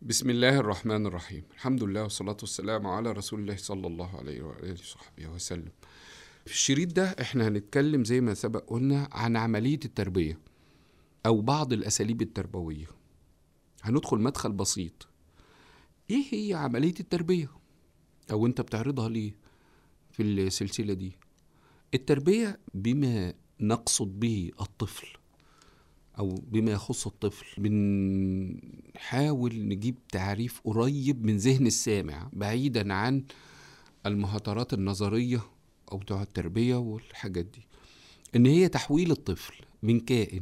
بسم الله الرحمن الرحيم الحمد لله والصلاة والسلام على رسول الله صلى الله عليه وآله وصحبه وسلم في الشريط ده احنا هنتكلم زي ما سبق قلنا عن عملية التربية أو بعض الأساليب التربوية هندخل مدخل بسيط ايه هي عملية التربية أو انت بتعرضها ليه في السلسلة دي التربية بما نقصد به الطفل أو بما يخص الطفل بنحاول نجيب تعريف قريب من ذهن السامع بعيدا عن المهاترات النظرية أو بتوع التربية والحاجات دي إن هي تحويل الطفل من كائن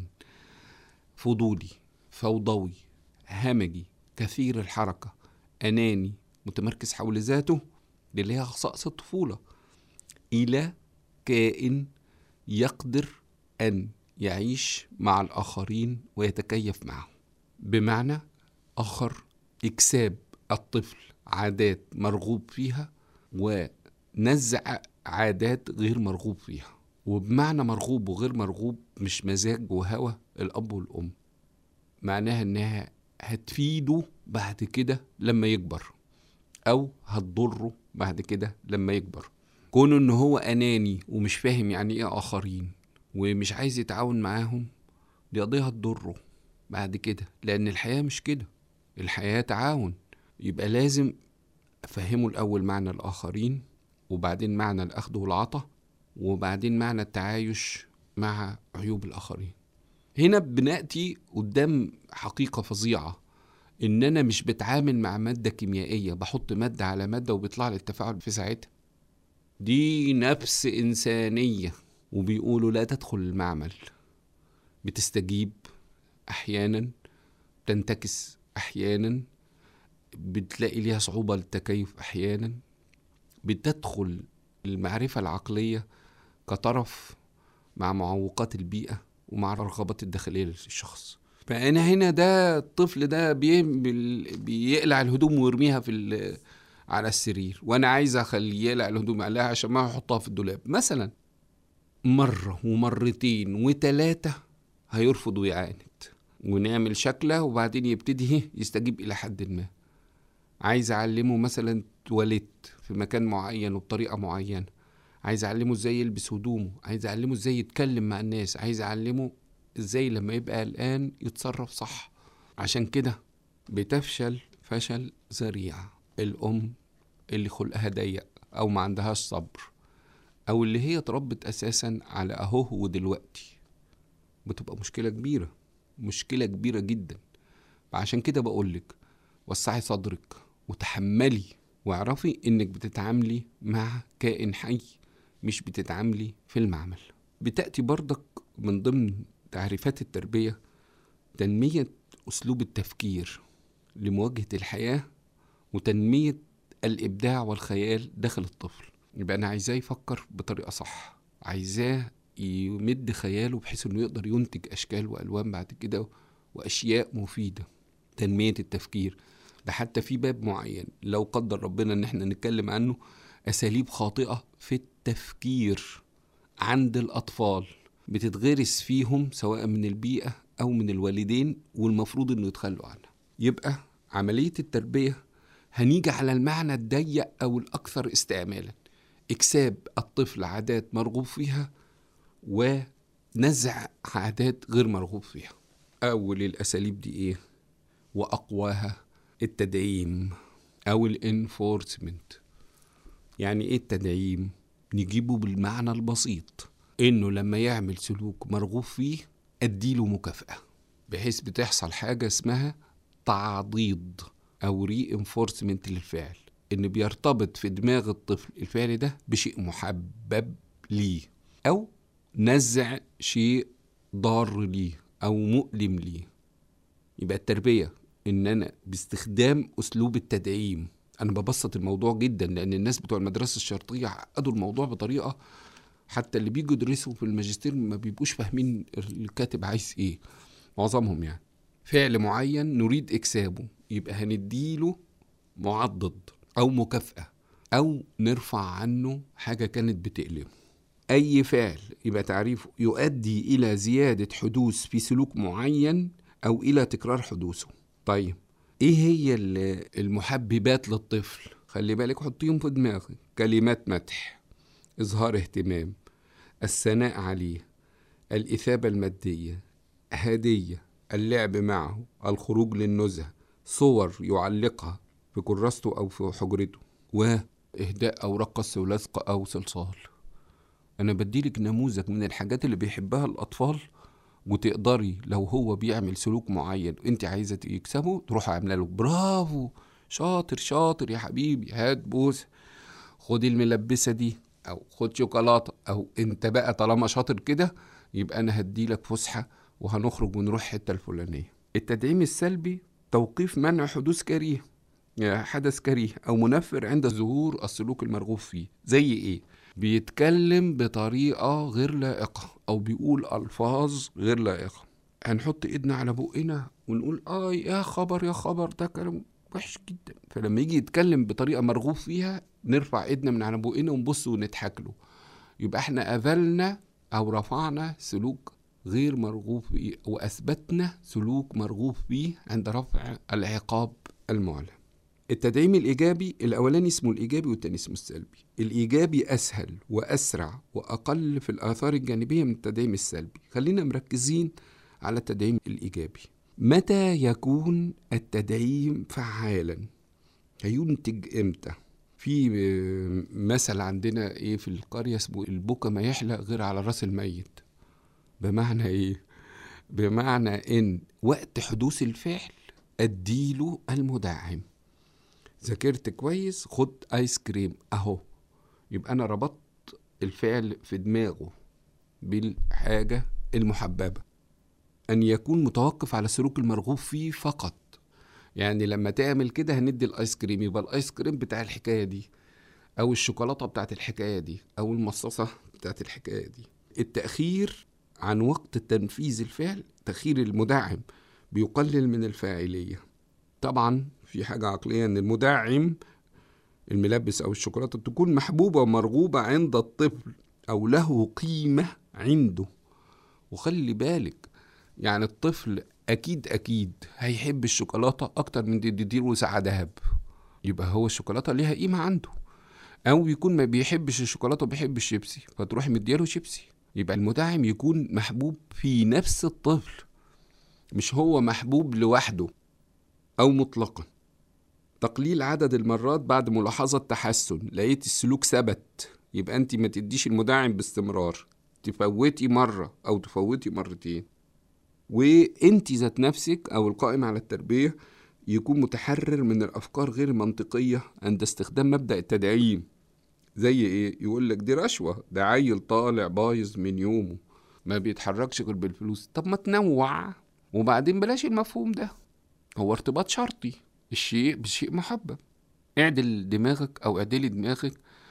فضولي فوضوي همجي كثير الحركة أناني متمركز حول ذاته دي اللي هي خصائص الطفولة إلى كائن يقدر أن يعيش مع الآخرين ويتكيف معهم بمعنى آخر إكساب الطفل عادات مرغوب فيها ونزع عادات غير مرغوب فيها وبمعنى مرغوب وغير مرغوب مش مزاج وهوى الأب والأم معناها إنها هتفيده بعد كده لما يكبر أو هتضره بعد كده لما يكبر كونه إن هو أناني ومش فاهم يعني إيه آخرين ومش عايز يتعاون معاهم دي قضية هتضره بعد كده لأن الحياة مش كده الحياة تعاون يبقى لازم أفهمه الأول معنى الآخرين وبعدين معنى الأخذ والعطاء وبعدين معنى التعايش مع عيوب الآخرين هنا بنأتي قدام حقيقة فظيعة إن أنا مش بتعامل مع مادة كيميائية بحط مادة على مادة وبيطلع لي التفاعل في ساعتها دي نفس إنسانية وبيقولوا لا تدخل المعمل بتستجيب أحيانا تنتكس أحيانا بتلاقي ليها صعوبة للتكيف أحيانا بتدخل المعرفة العقلية كطرف مع معوقات البيئة ومع الرغبات الداخلية للشخص فأنا هنا ده الطفل ده بيقلع الهدوم ويرميها في على السرير وأنا عايز أخليه يقلع الهدوم عليها عشان ما أحطها في الدولاب مثلا مرة ومرتين وتلاتة هيرفض ويعاند ونعمل شكله وبعدين يبتدي يستجيب إلى حد ما عايز أعلمه مثلا تواليت في مكان معين وبطريقة معينة عايز أعلمه إزاي يلبس هدومه عايز أعلمه إزاي يتكلم مع الناس عايز أعلمه إزاي لما يبقى قلقان يتصرف صح عشان كده بتفشل فشل ذريع الأم اللي خلقها ضيق أو ما عندهاش صبر او اللي هي اتربت اساسا على اهو ودلوقتي بتبقى مشكله كبيره مشكله كبيره جدا فعشان كده بقولك وسعي صدرك وتحملي واعرفي انك بتتعاملي مع كائن حي مش بتتعاملي في المعمل بتأتي برضك من ضمن تعريفات التربية تنمية أسلوب التفكير لمواجهة الحياة وتنمية الإبداع والخيال داخل الطفل يبقى انا عايزاه يفكر بطريقه صح عايزاه يمد خياله بحيث انه يقدر ينتج اشكال والوان بعد كده واشياء مفيده تنميه التفكير ده حتى في باب معين لو قدر ربنا ان احنا نتكلم عنه اساليب خاطئه في التفكير عند الاطفال بتتغرس فيهم سواء من البيئه او من الوالدين والمفروض انه يتخلوا عنها يبقى عمليه التربيه هنيجي على المعنى الضيق او الاكثر استعمالا إكساب الطفل عادات مرغوب فيها ونزع عادات غير مرغوب فيها أول الأساليب دي إيه؟ وأقواها التدعيم أو الانفورسمنت يعني إيه التدعيم؟ نجيبه بالمعنى البسيط إنه لما يعمل سلوك مرغوب فيه أديله مكافأة بحيث بتحصل حاجة اسمها تعضيد أو ري انفورسمنت للفعل ان بيرتبط في دماغ الطفل الفعل ده بشيء محبب ليه او نزع شيء ضار ليه او مؤلم ليه يبقى التربيه ان انا باستخدام اسلوب التدعيم انا ببسط الموضوع جدا لان الناس بتوع المدرسه الشرطيه عقدوا الموضوع بطريقه حتى اللي بيجوا يدرسوا في الماجستير ما بيبقوش فاهمين الكاتب عايز ايه معظمهم يعني فعل معين نريد اكسابه يبقى هنديله معضد أو مكافأة أو نرفع عنه حاجة كانت بتألمه أي فعل يبقى تعريفه يؤدي إلى زيادة حدوث في سلوك معين أو إلى تكرار حدوثه طيب ايه هي المحببات للطفل خلي بالك حطيهم في دماغك كلمات مدح اظهار اهتمام الثناء عليه الاثابه الماديه هديه اللعب معه الخروج للنزهه صور يعلقها في كراسته او في حجرته واهداء اوراق قص ولزق او صلصال انا بديلك نموذج من الحاجات اللي بيحبها الاطفال وتقدري لو هو بيعمل سلوك معين انت عايزه تكسبه تروح عامله له برافو شاطر شاطر يا حبيبي هات بوس خد الملبسه دي او خد شوكولاته او انت بقى طالما شاطر كده يبقى انا هديلك فسحه وهنخرج ونروح الحته الفلانيه التدعيم السلبي توقيف منع حدوث كريه يعني حدث كريه او منفر عند ظهور السلوك المرغوب فيه زي ايه بيتكلم بطريقة غير لائقة أو بيقول ألفاظ غير لائقة هنحط إيدنا على بقنا ونقول آه يا خبر يا خبر ده كلام وحش جدا فلما يجي يتكلم بطريقة مرغوب فيها نرفع إيدنا من على بقنا ونبص ونضحك له يبقى احنا أذلنا أو رفعنا سلوك غير مرغوب فيه وأثبتنا سلوك مرغوب فيه عند رفع العقاب المعلن التدعيم الإيجابي الأولاني اسمه الإيجابي والتاني اسمه السلبي الإيجابي أسهل وأسرع وأقل في الآثار الجانبية من التدعيم السلبي خلينا مركزين على التدعيم الإيجابي متى يكون التدعيم فعالا هينتج إمتى في مثل عندنا ايه في القرية اسمه البكا ما يحلق غير على راس الميت بمعنى ايه بمعنى ان وقت حدوث الفعل اديله المدعم ذاكرت كويس خد ايس كريم اهو يبقى انا ربطت الفعل في دماغه بالحاجة المحببة أن يكون متوقف على السلوك المرغوب فيه فقط يعني لما تعمل كده هندي الآيس كريم يبقى الآيس كريم بتاع الحكاية دي أو الشوكولاتة بتاعت الحكاية دي أو المصاصة بتاعت الحكاية دي التأخير عن وقت تنفيذ الفعل تأخير المدعم بيقلل من الفاعلية طبعا في حاجة عقلية إن المدعم الملبس أو الشوكولاتة تكون محبوبة ومرغوبة عند الطفل أو له قيمة عنده وخلي بالك يعني الطفل أكيد أكيد هيحب الشوكولاتة أكتر من تديله ساعة دهب يبقى هو الشوكولاتة ليها قيمة عنده أو يكون ما بيحبش الشوكولاتة وبيحب الشيبسي فتروح مدياله شيبسي يبقى المدعم يكون محبوب في نفس الطفل مش هو محبوب لوحده أو مطلقا تقليل عدد المرات بعد ملاحظة تحسن لقيت السلوك ثبت يبقى انت ما تديش المدعم باستمرار تفوتي مرة أو تفوتي مرتين وانت ذات نفسك أو القائم على التربية يكون متحرر من الأفكار غير المنطقية عند استخدام مبدأ التدعيم زي ايه يقول لك دي رشوة ده عيل طالع بايظ من يومه ما بيتحركش غير بالفلوس طب ما تنوع وبعدين بلاش المفهوم ده هو ارتباط شرطي الشيء بشيء محبب اعدل دماغك او اعدلي دماغك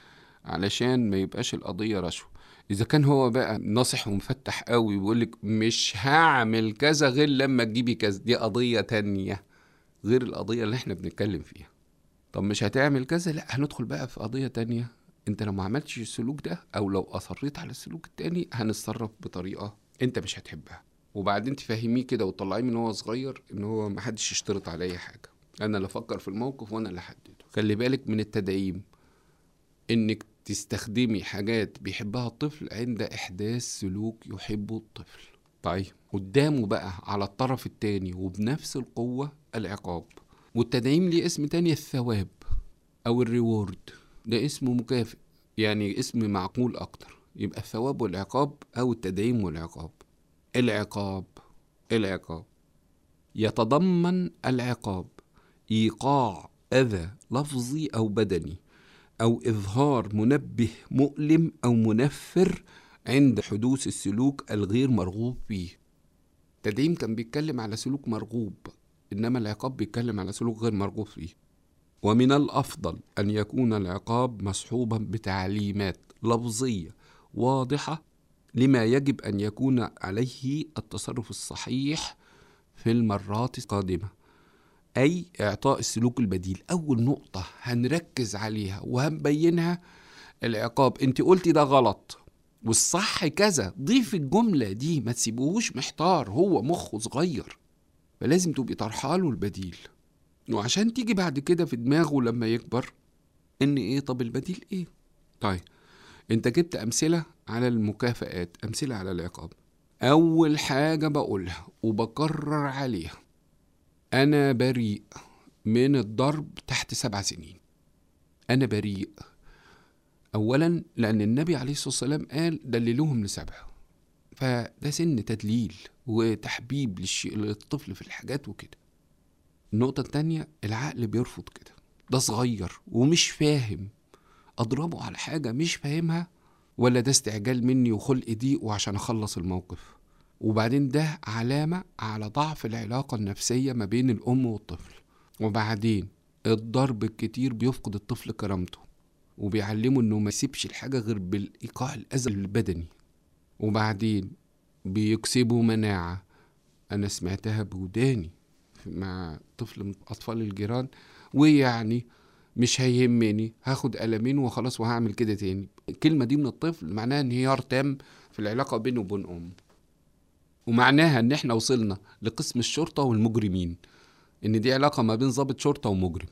علشان ما يبقاش القضية رشوة اذا كان هو بقى ناصح ومفتح قوي ويقول لك مش هعمل كذا غير لما تجيبي كذا دي قضية تانية غير القضية اللي احنا بنتكلم فيها طب مش هتعمل كذا لا هندخل بقى في قضية تانية انت لو ما عملتش السلوك ده او لو اصريت على السلوك التاني هنتصرف بطريقة انت مش هتحبها وبعدين تفهميه كده وتطلعيه من هو صغير ان هو محدش يشترط على اي حاجه انا اللي افكر في الموقف وانا اللي احدده خلي بالك من التدعيم انك تستخدمي حاجات بيحبها الطفل عند احداث سلوك يحبه الطفل طيب قدامه بقى على الطرف التاني وبنفس القوة العقاب والتدعيم ليه اسم تاني الثواب او الريورد ده اسمه مكافئ يعني اسم معقول اكتر يبقى الثواب والعقاب او التدعيم والعقاب العقاب العقاب يتضمن العقاب ايقاع اذى لفظي او بدني او اظهار منبه مؤلم او منفر عند حدوث السلوك الغير مرغوب فيه التدعيم كان بيتكلم على سلوك مرغوب انما العقاب بيتكلم على سلوك غير مرغوب فيه ومن الافضل ان يكون العقاب مصحوبا بتعليمات لفظيه واضحه لما يجب ان يكون عليه التصرف الصحيح في المرات القادمه اي اعطاء السلوك البديل اول نقطه هنركز عليها وهنبينها العقاب انت قلتي ده غلط والصح كذا ضيف الجمله دي ما تسيبوهوش محتار هو مخه صغير فلازم تبقي طرحاله البديل وعشان تيجي بعد كده في دماغه لما يكبر ان ايه طب البديل ايه طيب انت جبت امثله على المكافآت امثله على العقاب اول حاجه بقولها وبكرر عليها انا بريء من الضرب تحت سبع سنين انا بريء اولا لان النبي عليه الصلاه والسلام قال دللوهم لسبع فده سن تدليل وتحبيب للشيء للطفل في الحاجات وكده النقطة التانية العقل بيرفض كده ده صغير ومش فاهم أضربه على حاجة مش فاهمها ولا ده استعجال مني وخلق ضيق وعشان أخلص الموقف وبعدين ده علامة على ضعف العلاقة النفسية ما بين الأم والطفل وبعدين الضرب الكتير بيفقد الطفل كرامته وبيعلمه انه ما يسيبش الحاجة غير بالإيقاع الأذى البدني وبعدين بيكسبوا مناعة أنا سمعتها بوداني مع طفل من أطفال الجيران ويعني مش هيهمني هاخد قلمين وخلاص وهعمل كده تاني الكلمة دي من الطفل معناها انهيار تام في العلاقة بينه وبين أمه ومعناها ان احنا وصلنا لقسم الشرطة والمجرمين ان دي علاقة ما بين ضابط شرطة ومجرم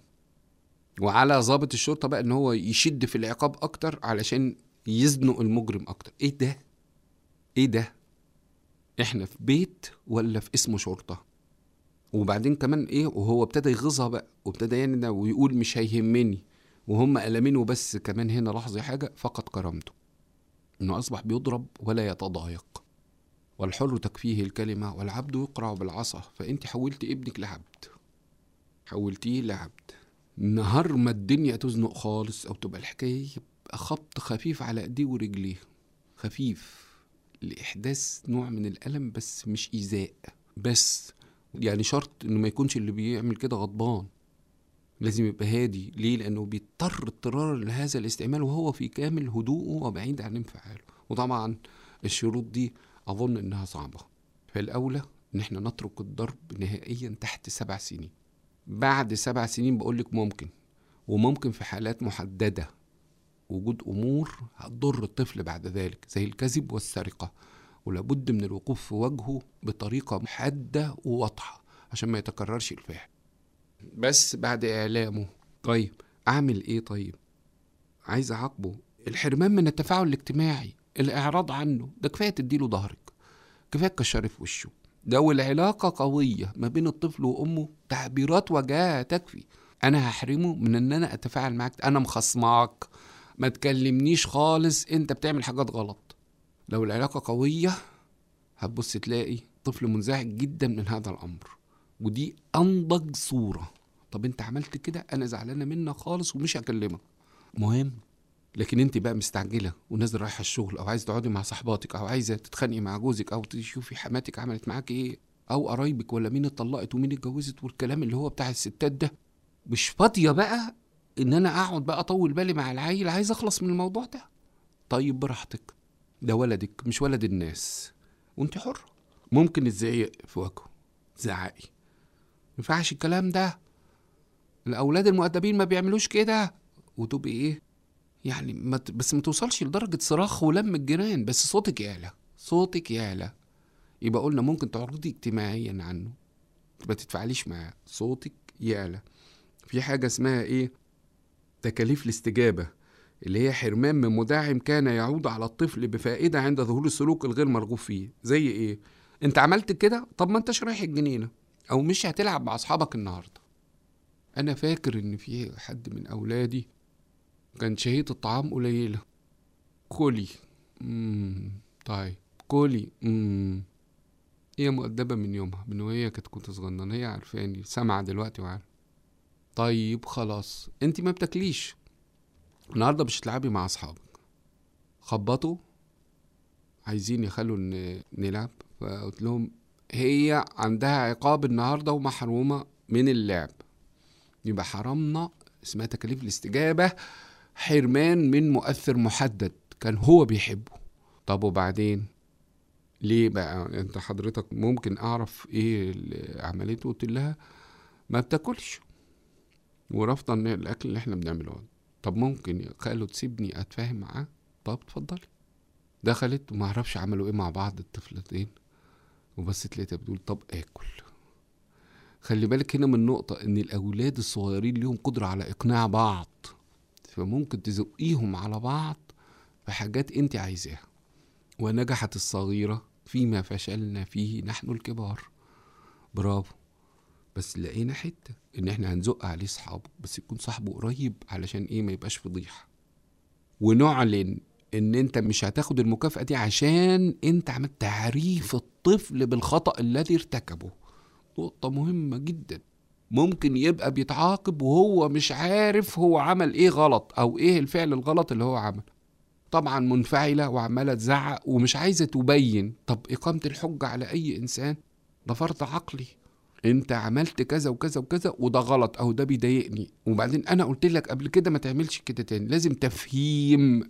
وعلى ضابط الشرطة بقى ان هو يشد في العقاب اكتر علشان يزنق المجرم اكتر ايه ده ايه ده احنا في بيت ولا في اسم شرطة وبعدين كمان ايه وهو ابتدى يغيظها بقى وابتدى يعني ويقول مش هيهمني وهم قلمين وبس كمان هنا لاحظي حاجة فقد كرامته انه اصبح بيضرب ولا يتضايق والحر تكفيه الكلمة والعبد يقرع بالعصا فانت حولت ابنك لعبد حولتيه لعبد نهار ما الدنيا تزنق خالص او تبقى الحكاية يبقى خبط خفيف على ايديه ورجليه خفيف لإحداث نوع من الألم بس مش إيذاء بس يعني شرط إنه ما يكونش اللي بيعمل كده غضبان لازم يبقى هادي ليه لأنه بيضطر اضطرارا لهذا الاستعمال وهو في كامل هدوءه وبعيد عن انفعاله وطبعا الشروط دي أظن إنها صعبة فالأولى إن احنا نترك الضرب نهائيا تحت سبع سنين بعد سبع سنين بقولك ممكن وممكن في حالات محددة وجود أمور هتضر الطفل بعد ذلك زي الكذب والسرقة ولابد من الوقوف في وجهه بطريقة حادة وواضحة عشان ما يتكررش الفعل بس بعد إعلامه طيب أعمل إيه طيب عايز أعاقبه الحرمان من التفاعل الاجتماعي الإعراض عنه ده كفاية تديله ظهرك كفاية تكشري في وشه ده والعلاقة قوية ما بين الطفل وأمه تعبيرات وجاهة تكفي أنا هحرمه من إن أنا أتفاعل معاك أنا مخصماك ما تكلمنيش خالص أنت بتعمل حاجات غلط لو العلاقة قوية هتبص تلاقي طفل منزعج جدا من هذا الأمر ودي أنضج صورة طب أنت عملت كده أنا زعلانة منك خالص ومش هكلمك مهم لكن انت بقى مستعجله ونازله رايحه الشغل او عايزه تقعدي مع صاحباتك او عايزه تتخانقي مع جوزك او تشوفي حماتك عملت معاك ايه او قرايبك ولا مين اتطلقت ومين اتجوزت والكلام اللي هو بتاع الستات ده مش فاضيه بقى ان انا اقعد بقى اطول بالي مع العيل عايز اخلص من الموضوع ده طيب براحتك ده ولدك مش ولد الناس وانت حره ممكن تزعيق في وجهه زعقي ينفعش الكلام ده الاولاد المؤدبين ما بيعملوش كده وتبقي ايه يعني ما ت- بس ما توصلش لدرجة صراخ ولم الجيران بس صوتك يعلى صوتك يعلى يبقى قلنا ممكن تعرضي اجتماعيا عنه ما تتفاعليش معاه صوتك يعلى في حاجة اسمها ايه تكاليف الاستجابة اللي هي حرمان من مدعم كان يعود على الطفل بفائدة عند ظهور السلوك الغير مرغوب فيه زي ايه انت عملت كده طب ما انتش رايح الجنينة او مش هتلعب مع اصحابك النهاردة انا فاكر ان في حد من اولادي كان شهية الطعام قليلة كلي مم. طيب كلي مم. هي مؤدبة من يومها من وهي كانت كنت صغننة هي عارفاني سامعة دلوقتي وعارفة طيب خلاص انت ما بتاكليش النهاردة مش هتلعبي مع اصحابك خبطوا عايزين يخلوا ن- نلعب فقلت لهم هي عندها عقاب النهاردة ومحرومة من اللعب يبقى حرمنا اسمها تكاليف الاستجابة حرمان من مؤثر محدد كان هو بيحبه طب وبعدين ليه بقى انت حضرتك ممكن اعرف ايه اللي عملته قلت لها ما بتاكلش ورافضه ان الاكل اللي احنا بنعمله طب ممكن يا خاله تسيبني اتفاهم معاه طب اتفضلي دخلت وما اعرفش عملوا ايه مع بعض الطفلتين وبس لقيتها بتقول طب اكل خلي بالك هنا من نقطة إن الأولاد الصغيرين ليهم قدرة على إقناع بعض فممكن تزقيهم على بعض في حاجات أنت عايزاها ونجحت الصغيرة فيما فشلنا فيه نحن الكبار برافو بس لقينا حتة إن إحنا هنزق عليه صحابه بس يكون صاحبه قريب علشان إيه ما يبقاش فضيحة ونعلن إن أنت مش هتاخد المكافأة دي عشان أنت عملت تعريف الطفل بالخطأ الذي ارتكبه نقطة مهمة جدا ممكن يبقى بيتعاقب وهو مش عارف هو عمل ايه غلط او ايه الفعل الغلط اللي هو عمله طبعا منفعلة وعمالة تزعق ومش عايزة تبين طب إقامة الحجة على أي إنسان ده فرض عقلي انت عملت كذا وكذا وكذا وده غلط او ده بيضايقني وبعدين انا قلت لك قبل كده ما تعملش كده تاني لازم تفهيم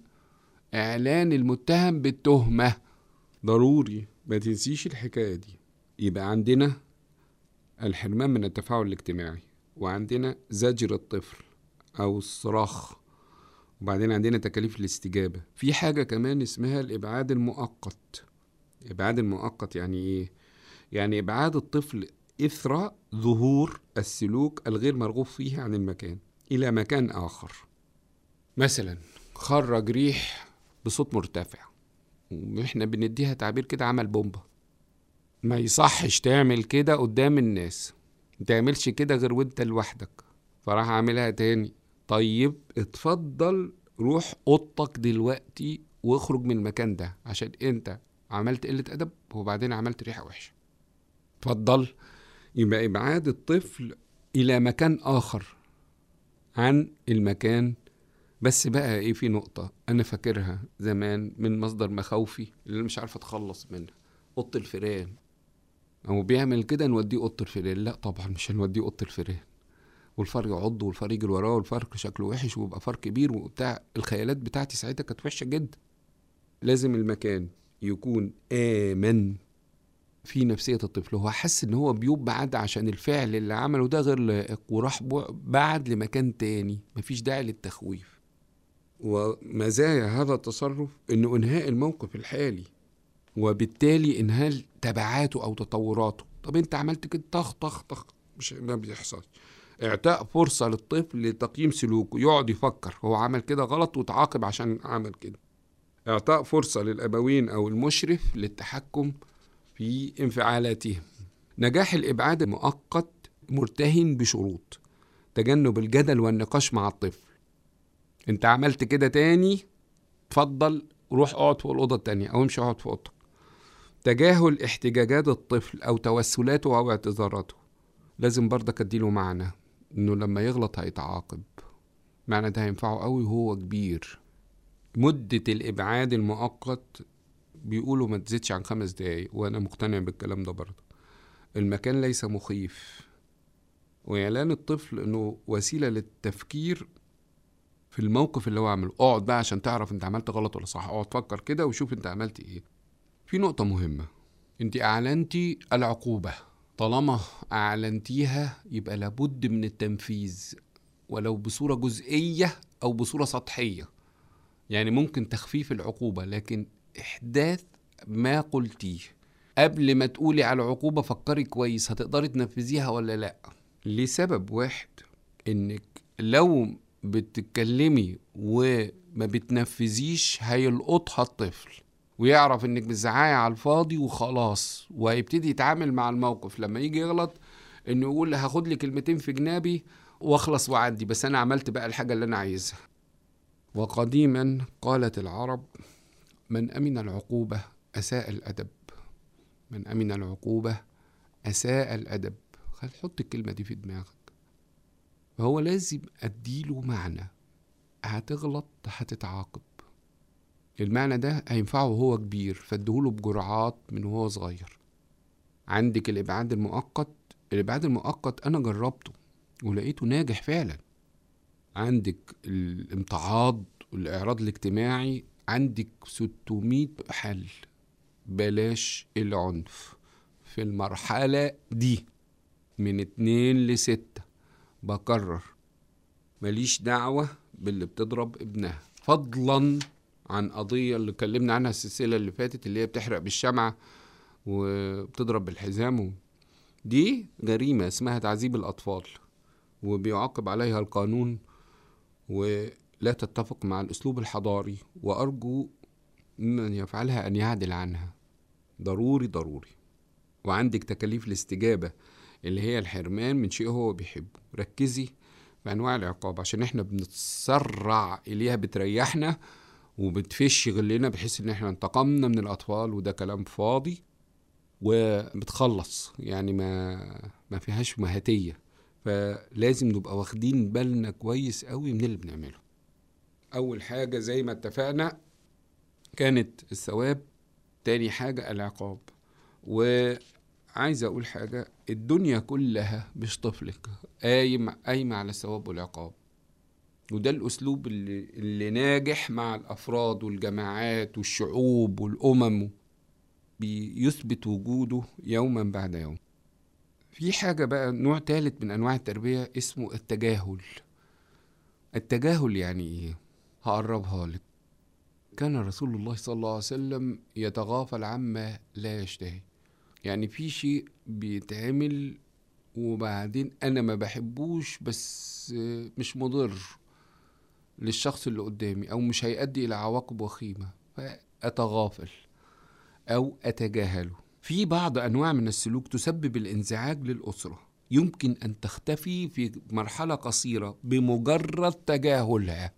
اعلان المتهم بالتهمه ضروري ما تنسيش الحكايه دي يبقى عندنا الحرمان من التفاعل الاجتماعي وعندنا زجر الطفل او الصراخ وبعدين عندنا تكاليف الاستجابه في حاجه كمان اسمها الابعاد المؤقت الابعاد المؤقت يعني ايه يعني ابعاد الطفل اثر ظهور السلوك الغير مرغوب فيه عن المكان الى مكان اخر مثلا خرج ريح بصوت مرتفع واحنا بنديها تعبير كده عمل بومبا ما يصحش تعمل كده قدام الناس ما تعملش كده غير وانت لوحدك فراح اعملها تاني طيب اتفضل روح اوضتك دلوقتي واخرج من المكان ده عشان انت عملت قلة ادب وبعدين عملت ريحة وحشة اتفضل يبقى ابعاد الطفل الى مكان اخر عن المكان بس بقى ايه في نقطة انا فاكرها زمان من مصدر مخاوفي اللي مش عارف اتخلص منها اوضه الفيران هو بيعمل كده نوديه اوضه الفيران لا طبعا مش هنوديه اوضه الفيران والفار يعض والفار يجري وراه والفار شكله وحش ويبقى فار كبير وبتاع الخيالات بتاعتي ساعتها كانت وحشه جدا لازم المكان يكون امن في نفسية الطفل هو حس ان هو بيبعد عشان الفعل اللي عمله ده غير لائق وراح بعد لمكان تاني مفيش داعي للتخويف ومزايا هذا التصرف انه انهاء الموقف الحالي وبالتالي انهاء تبعاته او تطوراته طب انت عملت كده طخ طخ طخ مش ما بيحصل اعطاء فرصة للطفل لتقييم سلوكه يقعد يفكر هو عمل كده غلط وتعاقب عشان عمل كده اعطاء فرصة للابوين او المشرف للتحكم في انفعالاتهم نجاح الابعاد المؤقت مرتهن بشروط تجنب الجدل والنقاش مع الطفل انت عملت كده تاني اتفضل روح اقعد في الاوضه التانية او امشي اقعد في اوضتك تجاهل احتجاجات الطفل او توسلاته او اعتذاراته لازم برضك اديله معنى انه لما يغلط هيتعاقب معنى ده هينفعه قوي وهو كبير مدة الإبعاد المؤقت بيقولوا ما تزيدش عن خمس دقايق وأنا مقتنع بالكلام ده برضه المكان ليس مخيف وإعلان الطفل إنه وسيلة للتفكير في الموقف اللي هو عمله اقعد بقى عشان تعرف انت عملت غلط ولا صح اقعد فكر كده وشوف انت عملت ايه في نقطة مهمة انت اعلنتي العقوبة طالما اعلنتيها يبقى لابد من التنفيذ ولو بصورة جزئية او بصورة سطحية يعني ممكن تخفيف العقوبة لكن احداث ما قلتيه قبل ما تقولي على العقوبة فكري كويس هتقدري تنفذيها ولا لا لسبب واحد انك لو بتتكلمي وما بتنفذيش هيلقطها الطفل ويعرف انك بتزعقي على الفاضي وخلاص وهيبتدي يتعامل مع الموقف لما يجي يغلط انه يقول هاخد لي كلمتين في جنابي واخلص وعدي بس انا عملت بقى الحاجه اللي انا عايزها وقديما قالت العرب من امن العقوبه اساء الادب من امن العقوبه اساء الادب حط الكلمه دي في دماغك فهو لازم اديله معنى هتغلط هتتعاقب المعنى ده هينفعه وهو كبير فاديهوله بجرعات من وهو صغير عندك الابعاد المؤقت الابعاد المؤقت انا جربته ولقيته ناجح فعلا عندك الامتعاض والاعراض الاجتماعي عندك 600 حل بلاش العنف في المرحلة دي من اتنين لستة بكرر ماليش دعوة باللي بتضرب ابنها فضلا عن قضية اللي اتكلمنا عنها السلسلة اللي فاتت اللي هي بتحرق بالشمعة وبتضرب بالحزام دي جريمة اسمها تعذيب الأطفال وبيعاقب عليها القانون ولا تتفق مع الأسلوب الحضاري وأرجو من يفعلها أن يعدل عنها ضروري ضروري وعندك تكاليف الاستجابة اللي هي الحرمان من شيء هو بيحبه ركزي في أنواع العقاب عشان احنا بنتسرع إليها بتريحنا وبتفش غلنا بحيث ان احنا انتقمنا من الأطفال وده كلام فاضي وبتخلص يعني ما ما فيهاش مهاتية فلازم نبقى واخدين بالنا كويس قوي من اللي بنعمله أول حاجة زي ما اتفقنا كانت الثواب تاني حاجة العقاب وعايز أقول حاجة الدنيا كلها مش طفلك قايم قايمة على الثواب والعقاب وده الأسلوب اللي, اللي ناجح مع الأفراد والجماعات والشعوب والأمم بيثبت وجوده يوما بعد يوم في حاجة بقى نوع تالت من أنواع التربية اسمه التجاهل التجاهل يعني إيه؟ هقربها لك كان رسول الله صلى الله عليه وسلم يتغافل عما لا يشتهي يعني في شيء بيتعمل وبعدين انا ما بحبوش بس مش مضر للشخص اللي قدامي او مش هيؤدي الى عواقب وخيمه فاتغافل او اتجاهله في بعض انواع من السلوك تسبب الانزعاج للاسره يمكن ان تختفي في مرحله قصيره بمجرد تجاهلها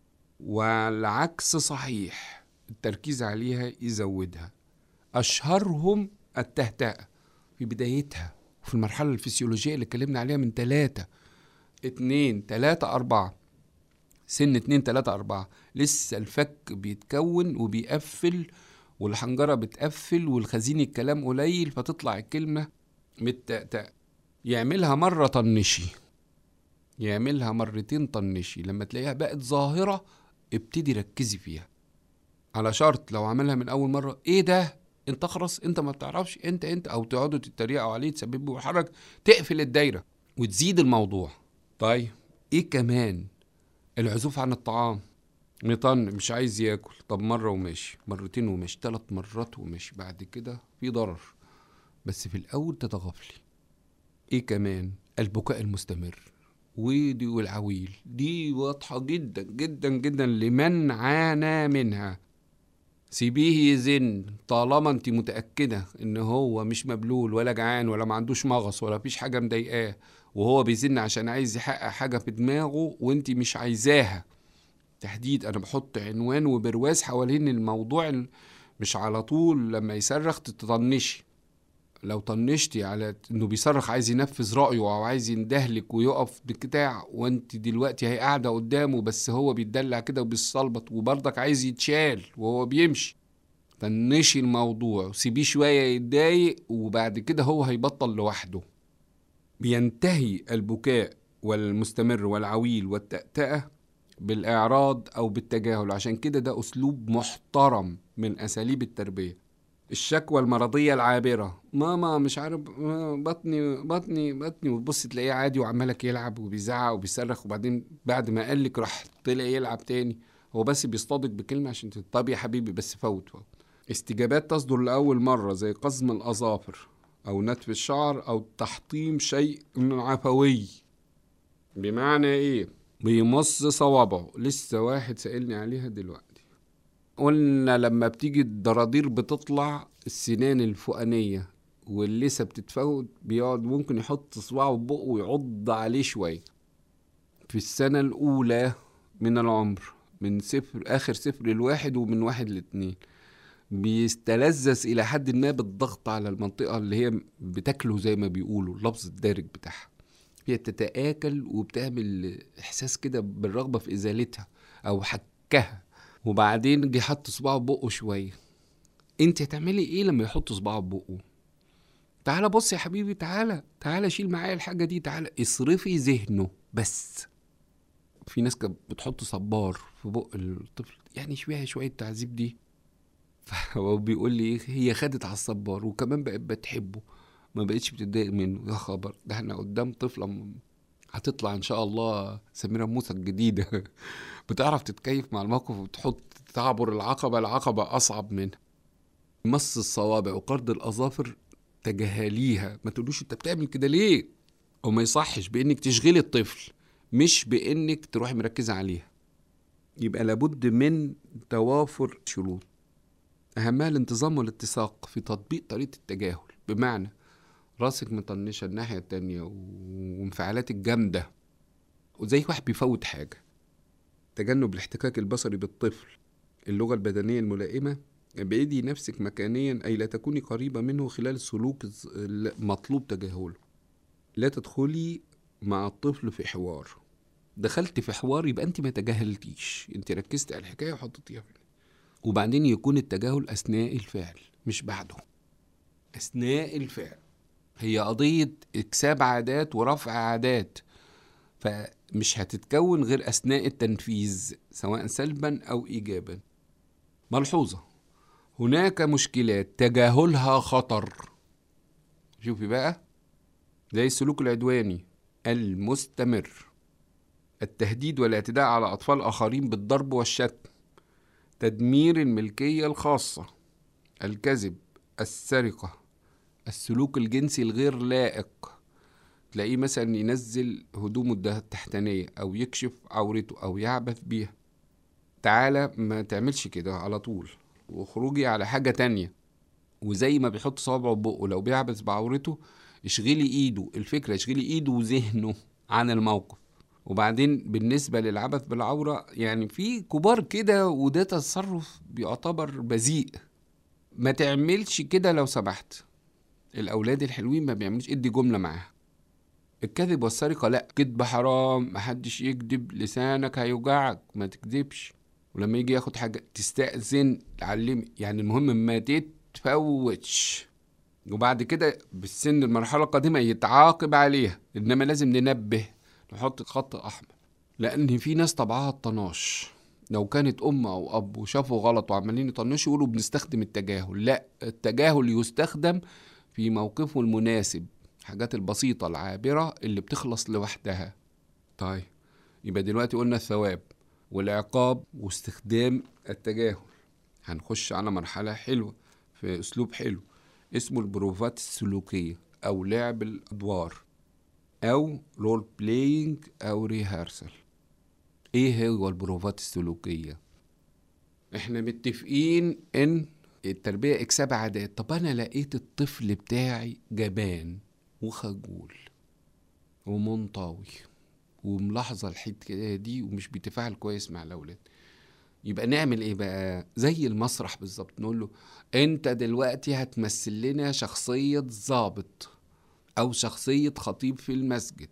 والعكس صحيح التركيز عليها يزودها أشهرهم التهتأة في بدايتها في المرحلة الفسيولوجية اللي اتكلمنا عليها من ثلاثة اتنين تلاتة أربعة سن اتنين تلاتة أربعة لسه الفك بيتكون وبيقفل والحنجرة بتقفل والخزين الكلام قليل فتطلع الكلمة متأتأ يعملها مرة طنشي يعملها مرتين طنشي لما تلاقيها بقت ظاهرة ابتدي ركزي فيها على شرط لو عملها من اول مره ايه ده انت خلاص انت ما بتعرفش انت انت او تقعدوا تتريقوا عليه تسببوا حرج تقفل الدايره وتزيد الموضوع طيب ايه كمان العزوف عن الطعام مطن مش عايز ياكل طب مره وماشي مرتين وماشي ثلاث مرات وماشي بعد كده في ضرر بس في الاول تتغافلي ايه كمان البكاء المستمر ودي والعويل دي واضحة جدا جدا جدا لمن عانى منها سيبيه يزن طالما انت متأكدة ان هو مش مبلول ولا جعان ولا ما عندوش مغص ولا فيش حاجة مضايقاه وهو بيزن عشان عايز يحقق حاجة في دماغه وانت مش عايزاها تحديد انا بحط عنوان وبرواز حوالين الموضوع مش على طول لما يصرخ تطنشي لو طنشتي على انه بيصرخ عايز ينفذ رايه او عايز يندهلك ويقف بتاع وانت دلوقتي هي قاعده قدامه بس هو بيتدلع كده وبيصلبط وبرضك عايز يتشال وهو بيمشي طنشي الموضوع وسيبيه شويه يتضايق وبعد كده هو هيبطل لوحده بينتهي البكاء والمستمر والعويل والتأتأة بالإعراض أو بالتجاهل عشان كده ده أسلوب محترم من أساليب التربية الشكوى المرضية العابرة ماما مش عارف بطني بطني بطني وتبص تلاقيه عادي وعمالك يلعب وبيزعق وبيصرخ وبعدين بعد ما قالك راح طلع يلعب تاني هو بس بيصطادك بكلمة عشان طب يا حبيبي بس فوت فوت استجابات تصدر لأول مرة زي قزم الأظافر أو نتف الشعر أو تحطيم شيء عفوي بمعنى إيه؟ بيمص صوابعه لسه واحد سألني عليها دلوقتي قلنا لما بتيجي الضرادير بتطلع السنان الفوقانية واللسة بتتفوت بيقعد ممكن يحط صباعه في بقه ويعض عليه شوية في السنة الأولى من العمر من صفر آخر صفر الواحد ومن واحد لاتنين بيستلذذ إلى حد ما بالضغط على المنطقة اللي هي بتاكله زي ما بيقولوا اللفظ الدارج بتاعها هي تتآكل وبتعمل إحساس كده بالرغبة في إزالتها أو حكها وبعدين جه حط صباعه بقه شويه انت هتعملي ايه لما يحط صباعه بقه تعالى بص يا حبيبي تعالى تعالى شيل معايا الحاجه دي تعالى اصرفي ذهنه بس في ناس كانت بتحط صبار في بق الطفل يعني شويه شويه تعذيب دي فهو بيقول لي هي خدت على الصبار وكمان بقت بتحبه ما بقتش بتتضايق منه يا خبر ده احنا قدام طفله هتطلع ان شاء الله سميرة موسى الجديدة بتعرف تتكيف مع الموقف وتحط تعبر العقبة العقبة أصعب منها مص الصوابع وقرض الأظافر تجاهليها ما تقولوش انت بتعمل كده ليه وما يصحش بانك تشغلي الطفل مش بانك تروحي مركزه عليها يبقى لابد من توافر شروط اهمها الانتظام والاتساق في تطبيق طريقه التجاهل بمعنى راسك مطنشه الناحيه التانية وانفعالاتك جامده وزي واحد بيفوت حاجه تجنب الاحتكاك البصري بالطفل اللغه البدنيه الملائمه ابعدي نفسك مكانيا أي لا تكوني قريبة منه خلال السلوك المطلوب تجاهله لا تدخلي مع الطفل في حوار دخلت في حوار يبقى انت ما تجاهلتيش انت ركزت على الحكايه وحطيتيها في وبعدين يكون التجاهل اثناء الفعل مش بعده اثناء الفعل هي قضيه اكساب عادات ورفع عادات فمش هتتكون غير اثناء التنفيذ سواء سلبا او ايجابا ملحوظه هناك مشكلات تجاهلها خطر شوفي بقى زي السلوك العدواني المستمر التهديد والاعتداء على أطفال آخرين بالضرب والشتم تدمير الملكية الخاصة الكذب السرقة السلوك الجنسي الغير لائق تلاقيه مثلا ينزل هدومه التحتانية أو يكشف عورته أو يعبث بيها تعالى ما تعملش كده على طول وخروجي على حاجة تانية وزي ما بيحط صوابعه بقه لو بيعبث بعورته اشغلي ايده الفكرة اشغلي ايده وذهنه عن الموقف وبعدين بالنسبة للعبث بالعورة يعني في كبار كده وده تصرف بيعتبر بذيء ما تعملش كده لو سمحت الأولاد الحلوين ما بيعملوش ادي جملة معاها الكذب والسرقة لأ كذب حرام محدش يكذب لسانك هيوجعك ما تكذبش ولما يجي ياخد حاجه تستأذن تعلمي يعني المهم ما تتفوتش وبعد كده بالسن المرحله القادمه يتعاقب عليها انما لازم ننبه نحط خط احمر لان في ناس طبعها الطناش لو كانت ام او اب وشافوا غلط وعمالين يطنشوا يقولوا بنستخدم التجاهل لا التجاهل يستخدم في موقفه المناسب الحاجات البسيطة العابرة اللي بتخلص لوحدها طيب يبقى دلوقتي قلنا الثواب والعقاب واستخدام التجاهل هنخش على مرحلة حلوة في أسلوب حلو اسمه البروفات السلوكية أو لعب الأدوار أو رول بلاينج أو ريهارسل إيه هو البروفات السلوكية؟ إحنا متفقين إن التربية إكساب عادات طب أنا لقيت الطفل بتاعي جبان وخجول ومنطوي وملاحظه الحته دي ومش بيتفاعل كويس مع الاولاد يبقى نعمل ايه بقى زي المسرح بالظبط نقول له انت دلوقتي هتمثل لنا شخصيه ضابط او شخصيه خطيب في المسجد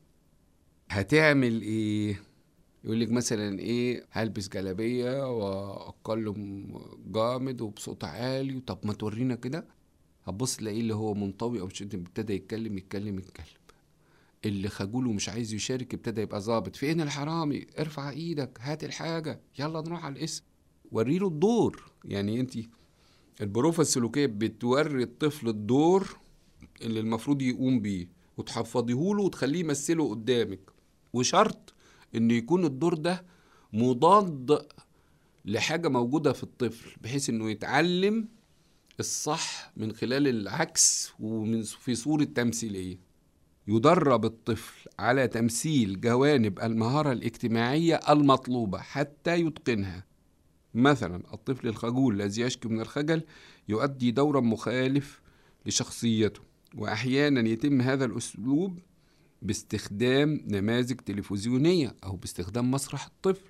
هتعمل ايه يقول لك مثلا ايه هلبس جلابيه واقلم جامد وبصوت عالي طب ما تورينا كده هتبص تلاقيه اللي هو منطوي او ابتدى يتكلم يتكلم يتكلم اللي خجول ومش عايز يشارك ابتدى يبقى ظابط فين الحرامي ارفع ايدك هات الحاجه يلا نروح على الاسم وريله الدور يعني انت البروفة السلوكية بتوري الطفل الدور اللي المفروض يقوم بيه وتحفظيه له وتخليه يمثله قدامك وشرط ان يكون الدور ده مضاد لحاجة موجودة في الطفل بحيث انه يتعلم الصح من خلال العكس ومن في صورة تمثيلية يدرب الطفل على تمثيل جوانب المهارة الاجتماعية المطلوبة حتى يتقنها مثلا الطفل الخجول الذي يشكو من الخجل يؤدي دورا مخالف لشخصيته واحيانا يتم هذا الاسلوب باستخدام نماذج تلفزيونيه او باستخدام مسرح الطفل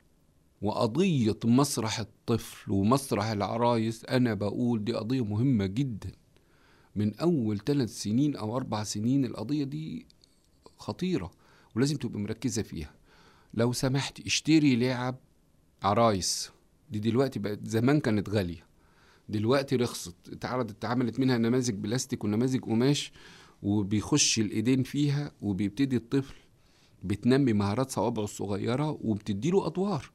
وقضيه مسرح الطفل ومسرح العرايس انا بقول دي قضيه مهمه جدا من اول ثلاث سنين او اربع سنين القضيه دي خطيره ولازم تبقى مركزه فيها لو سمحت اشتري لعب عرايس دي دلوقتي بقت زمان كانت غاليه دلوقتي رخصت اتعرضت اتعملت منها نماذج بلاستيك ونماذج قماش وبيخش الايدين فيها وبيبتدي الطفل بتنمي مهارات صوابعه الصغيره وبتديله ادوار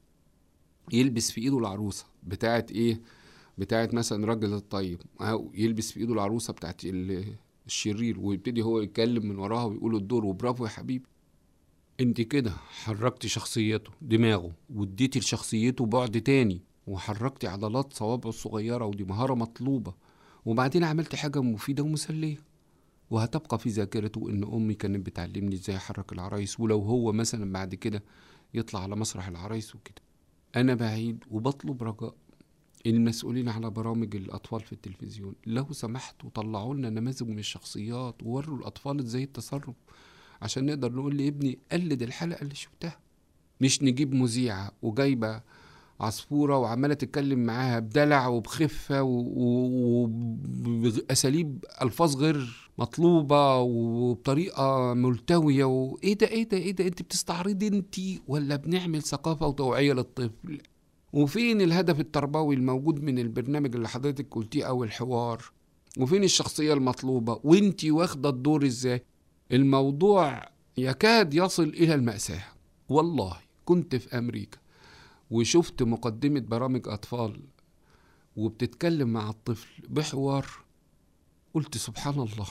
يلبس في ايده العروسه بتاعت ايه بتاعت مثلا راجل الطيب او يلبس في ايده العروسه بتاعت الشرير ويبتدي هو يتكلم من وراها ويقول الدور وبرافو يا حبيبي انت كده حركتي شخصيته دماغه واديتي لشخصيته بعد تاني وحركتي عضلات صوابعه الصغيره ودي مهاره مطلوبه وبعدين عملت حاجه مفيده ومسليه وهتبقى في ذاكرته ان امي كانت بتعلمني ازاي احرك العرايس ولو هو مثلا بعد كده يطلع على مسرح العرايس وكده انا بعيد وبطلب رجاء المسؤولين على برامج الاطفال في التلفزيون لو سمحتوا طلعوا لنا نماذج من الشخصيات ووروا الاطفال ازاي التصرف عشان نقدر نقول لابني قلد الحلقه اللي شفتها مش نجيب مذيعه وجايبه عصفوره وعماله تتكلم معاها بدلع وبخفه وباساليب الفاظ غير مطلوبه وبطريقه ملتويه وايه ده ايه ده ايه ده انت بتستعرضي انت ولا بنعمل ثقافه وتوعيه للطفل وفين الهدف التربوي الموجود من البرنامج اللي حضرتك قلتيه او الحوار وفين الشخصيه المطلوبه وانت واخده الدور ازاي الموضوع يكاد يصل الى الماساه والله كنت في امريكا وشفت مقدمة برامج أطفال وبتتكلم مع الطفل بحوار قلت سبحان الله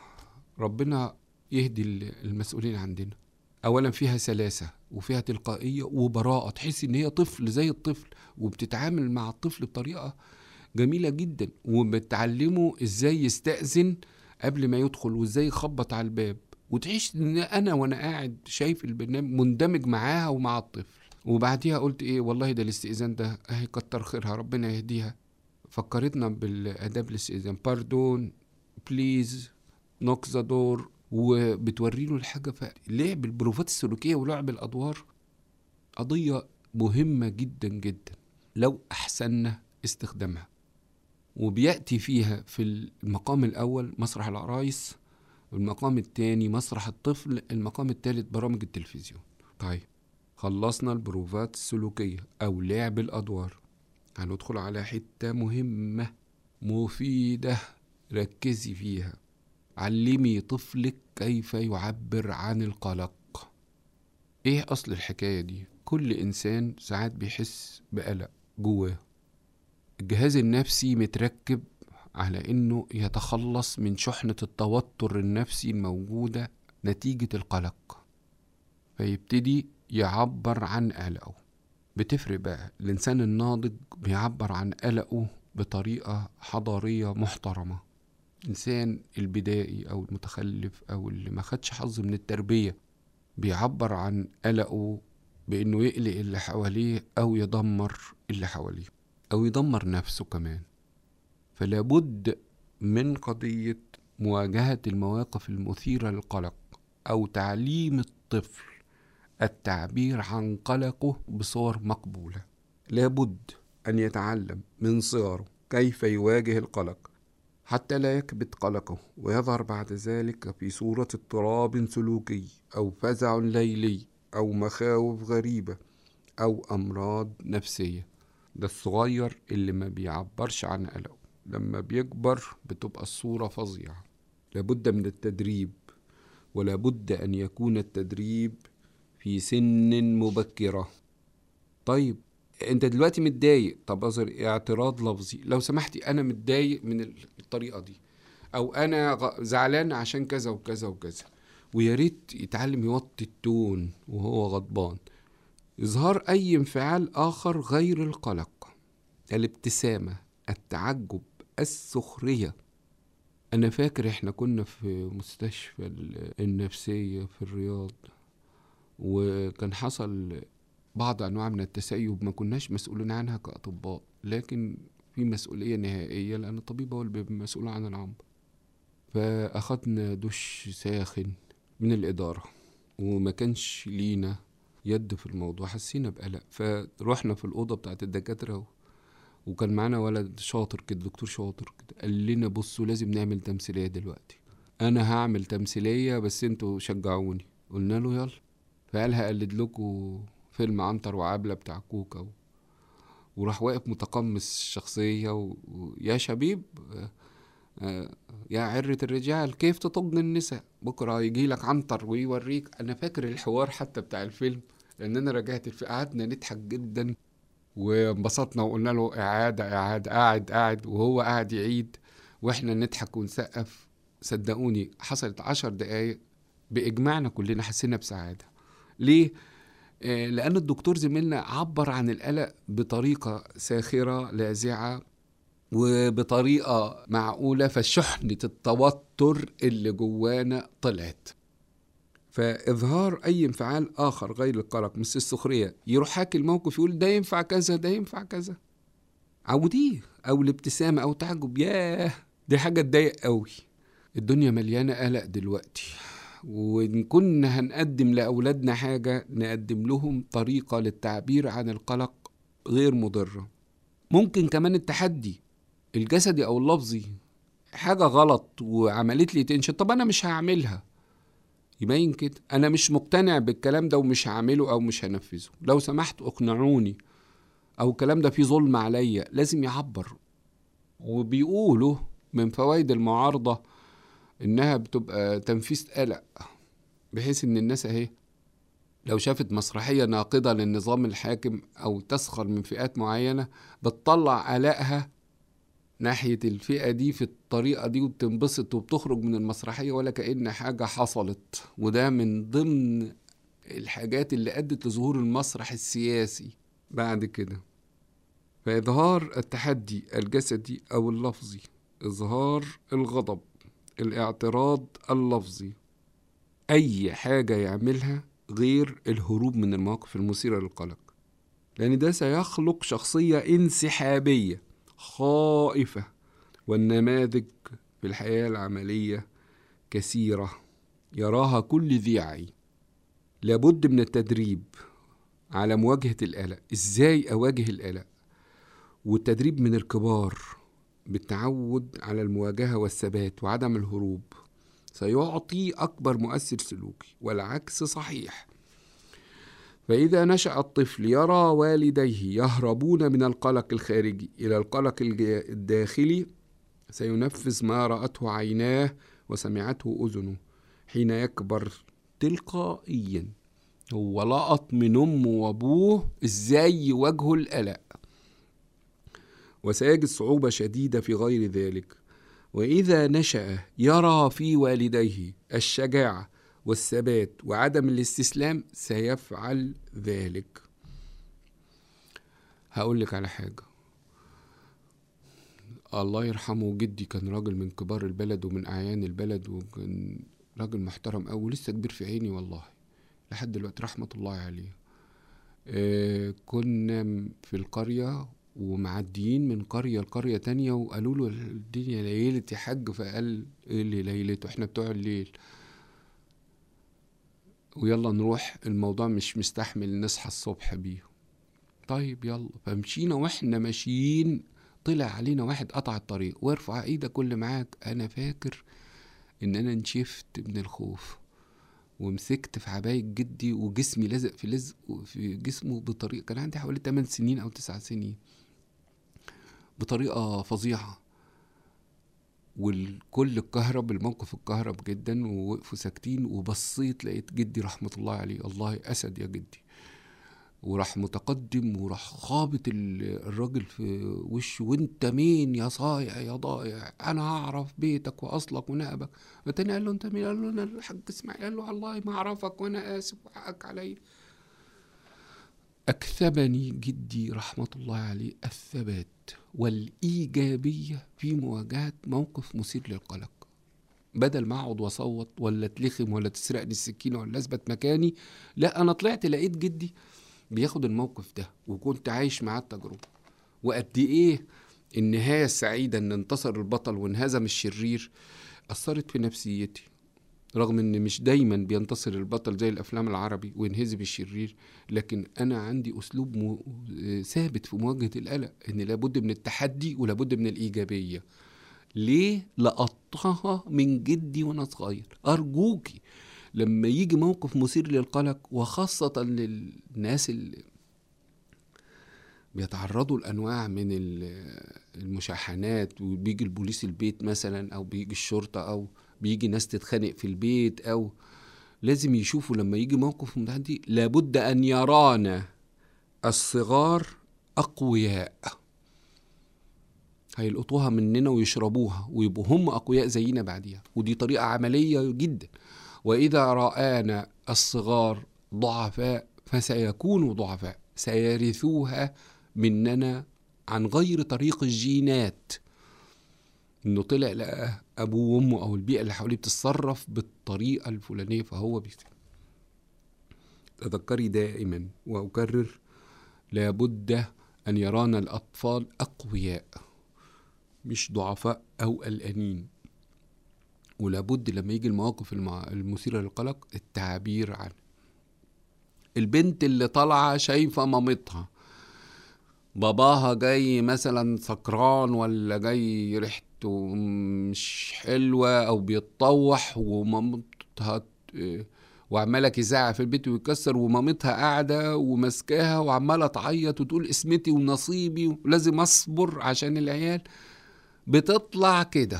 ربنا يهدي المسؤولين عندنا أولا فيها سلاسة وفيها تلقائية وبراءة تحس إن هي طفل زي الطفل وبتتعامل مع الطفل بطريقة جميلة جدا وبتعلمه إزاي يستأذن قبل ما يدخل وإزاي يخبط على الباب وتعيش إن أنا وأنا قاعد شايف البرنامج مندمج معاها ومع الطفل وبعديها قلت ايه والله ده الاستئذان ده اهي كتر خيرها ربنا يهديها فكرتنا بالاداب الاستئذان باردون بليز نوك ذا دور وبتوري له الحاجه فلعب البروفات السلوكيه ولعب الادوار قضيه مهمه جدا جدا لو احسننا استخدامها وبياتي فيها في المقام الاول مسرح العرايس والمقام الثاني مسرح الطفل المقام الثالث برامج التلفزيون طيب خلصنا البروفات السلوكية أو لعب الأدوار هندخل على حتة مهمة مفيدة ركزي فيها علمي طفلك كيف يعبر عن القلق ايه اصل الحكاية دي كل انسان ساعات بيحس بقلق جواه الجهاز النفسي متركب على انه يتخلص من شحنة التوتر النفسي الموجودة نتيجة القلق فيبتدي يعبر عن قلقه بتفرق بقى الإنسان الناضج بيعبر عن قلقه بطريقة حضارية محترمة الإنسان البدائي أو المتخلف أو اللي ما خدش حظ من التربية بيعبر عن قلقه بإنه يقلق اللي حواليه أو يدمر اللي حواليه أو يدمر نفسه كمان فلا بد من قضية مواجهة المواقف المثيرة للقلق أو تعليم الطفل التعبير عن قلقه بصور مقبولة لابد أن يتعلم من صغره كيف يواجه القلق حتى لا يكبت قلقه ويظهر بعد ذلك في صورة اضطراب سلوكي أو فزع ليلي أو مخاوف غريبة أو أمراض نفسية ده الصغير اللي ما بيعبرش عن قلقه لما بيكبر بتبقى الصورة فظيعة لابد من التدريب ولابد أن يكون التدريب في سن مبكرة طيب انت دلوقتي متضايق طب اظهر اعتراض لفظي لو سمحتي انا متضايق من الطريقة دي او انا زعلان عشان كذا وكذا وكذا ويا ريت يتعلم يوطي التون وهو غضبان إظهار أي انفعال آخر غير القلق الابتسامة التعجب السخرية أنا فاكر إحنا كنا في مستشفى النفسية في الرياض وكان حصل بعض انواع من التسيب ما كناش مسؤولين عنها كاطباء لكن في مسؤوليه نهائيه لان الطبيب هو اللي مسؤول عن العمر فاخدنا دش ساخن من الاداره وما كانش لينا يد في الموضوع حسينا بقلق فروحنا في الاوضه بتاعت الدكاتره وكان معانا ولد شاطر كده دكتور شاطر كده قال لنا بصوا لازم نعمل تمثيليه دلوقتي انا هعمل تمثيليه بس انتوا شجعوني قلنا له يلا فقال هقلد لكم فيلم عنتر وعبلة بتاع كوكا و... وراح واقف متقمص الشخصية و... ويا شبيب آه... آه... يا عرة الرجال كيف تطج النساء بكرة يجي لك عنتر ويوريك أنا فاكر الحوار حتى بتاع الفيلم لأن أنا رجعت الف... قعدنا نضحك جدا وانبسطنا وقلنا له إعادة إعادة قاعد قاعد وهو قاعد يعيد وإحنا نضحك ونسقف صدقوني حصلت عشر دقايق بإجماعنا كلنا حسينا بسعادة ليه؟ آه، لأن الدكتور زميلنا عبر عن القلق بطريقة ساخرة لاذعة وبطريقة معقولة فشحنة التوتر اللي جوانا طلعت فإظهار أي انفعال آخر غير القلق مثل السخرية يروح حاكي الموقف يقول ده ينفع كذا ده ينفع كذا عوديه أو الابتسامة أو تعجب ياه دي حاجة تضايق قوي الدنيا مليانة قلق دلوقتي وإن كنا هنقدم لأولادنا حاجة نقدم لهم طريقة للتعبير عن القلق غير مضرة ممكن كمان التحدي الجسدي أو اللفظي حاجة غلط وعملت لي تنشن طب أنا مش هعملها يبين كده أنا مش مقتنع بالكلام ده ومش هعمله أو مش هنفذه لو سمحت اقنعوني أو الكلام ده فيه ظلم عليا لازم يعبر وبيقولوا من فوائد المعارضة إنها بتبقى تنفيذ قلق بحيث إن الناس أهي لو شافت مسرحية ناقضة للنظام الحاكم أو تسخر من فئات معينة بتطلع قلقها ناحية الفئة دي في الطريقة دي وبتنبسط وبتخرج من المسرحية ولا كأن حاجة حصلت وده من ضمن الحاجات اللي أدت لظهور المسرح السياسي بعد كده فإظهار التحدي الجسدي أو اللفظي إظهار الغضب الاعتراض اللفظي أي حاجة يعملها غير الهروب من المواقف المثيرة للقلق لأن ده سيخلق شخصية انسحابية خائفة والنماذج في الحياة العملية كثيرة يراها كل ذي عين لابد من التدريب على مواجهة القلق ازاي اواجه القلق والتدريب من الكبار بالتعود على المواجهة والثبات وعدم الهروب سيعطي أكبر مؤثر سلوكي والعكس صحيح فإذا نشأ الطفل يرى والديه يهربون من القلق الخارجي إلى القلق الداخلي سينفذ ما رأته عيناه وسمعته أذنه حين يكبر تلقائيا هو لقط من أمه وأبوه إزاي يواجهوا القلق وسيجد صعوبة شديدة في غير ذلك وإذا نشأ يرى في والديه الشجاعة والثبات وعدم الاستسلام سيفعل ذلك هقول لك على حاجة الله يرحمه جدي كان راجل من كبار البلد ومن أعيان البلد وكان راجل محترم أوي ولسه كبير في عيني والله لحد دلوقتي رحمة الله عليه آه كنا في القرية ومعديين من قرية لقرية تانية وقالوا له الدنيا ليلت يا حاج فقال ايه اللي ليلته احنا بتوع الليل ويلا نروح الموضوع مش مستحمل نصحى الصبح بيه طيب يلا فمشينا واحنا ماشيين طلع علينا واحد قطع الطريق وارفع ايدك كل معاك انا فاكر ان انا نشفت من الخوف ومسكت في عباية جدي وجسمي لزق في لزق في جسمه بطريقة كان عندي حوالي 8 سنين أو 9 سنين بطريقة فظيعة والكل اتكهرب الموقف اتكهرب جدا ووقفوا ساكتين وبصيت لقيت جدي رحمة الله عليه الله أسد يا جدي وراح متقدم وراح خابط الراجل في وشه وانت مين يا صايع يا ضايع انا هعرف بيتك واصلك ونقبك التاني قال له انت مين قال له انا الحاج اسماعيل قال له والله ما اعرفك وانا اسف وحقك علي اكثبني جدي رحمه الله عليه الثبات والايجابيه في مواجهه موقف مثير للقلق بدل ما اقعد واصوت ولا اتلخم ولا تسرقني السكينه ولا اثبت مكاني لا انا طلعت لقيت جدي بياخد الموقف ده وكنت عايش معاه التجربة وقد إيه النهاية السعيدة إن انتصر البطل وانهزم الشرير أثرت في نفسيتي رغم إن مش دايما بينتصر البطل زي الأفلام العربي وينهزم الشرير لكن أنا عندي أسلوب مو... ثابت في مواجهة القلق إن لابد من التحدي ولابد من الإيجابية ليه لقطها من جدي وأنا صغير أرجوكي لما يجي موقف مثير للقلق وخاصة للناس اللي بيتعرضوا لأنواع من المشاحنات وبيجي البوليس البيت مثلا أو بيجي الشرطة أو بيجي ناس تتخانق في البيت أو لازم يشوفوا لما يجي موقف من دي لابد أن يرانا الصغار أقوياء هيلقطوها مننا ويشربوها ويبقوا هم أقوياء زينا بعديها ودي طريقة عملية جدا وإذا رآنا الصغار ضعفاء فسيكونوا ضعفاء سيرثوها مننا عن غير طريق الجينات انه طلع لقى ابوه وامه او البيئه اللي حواليه بتتصرف بالطريقه الفلانيه فهو بيصير تذكري دائما واكرر لابد ان يرانا الاطفال اقوياء مش ضعفاء او قلقانين ولابد لما يجي المواقف المثيره للقلق التعبير عنه البنت اللي طالعه شايفه مامتها باباها جاي مثلا سكران ولا جاي ريحته مش حلوه او بيتطوح ومامتها وعماله يزعق في البيت ويكسر ومامتها قاعده وماسكاها وعماله تعيط وتقول اسمتي ونصيبي ولازم اصبر عشان العيال بتطلع كده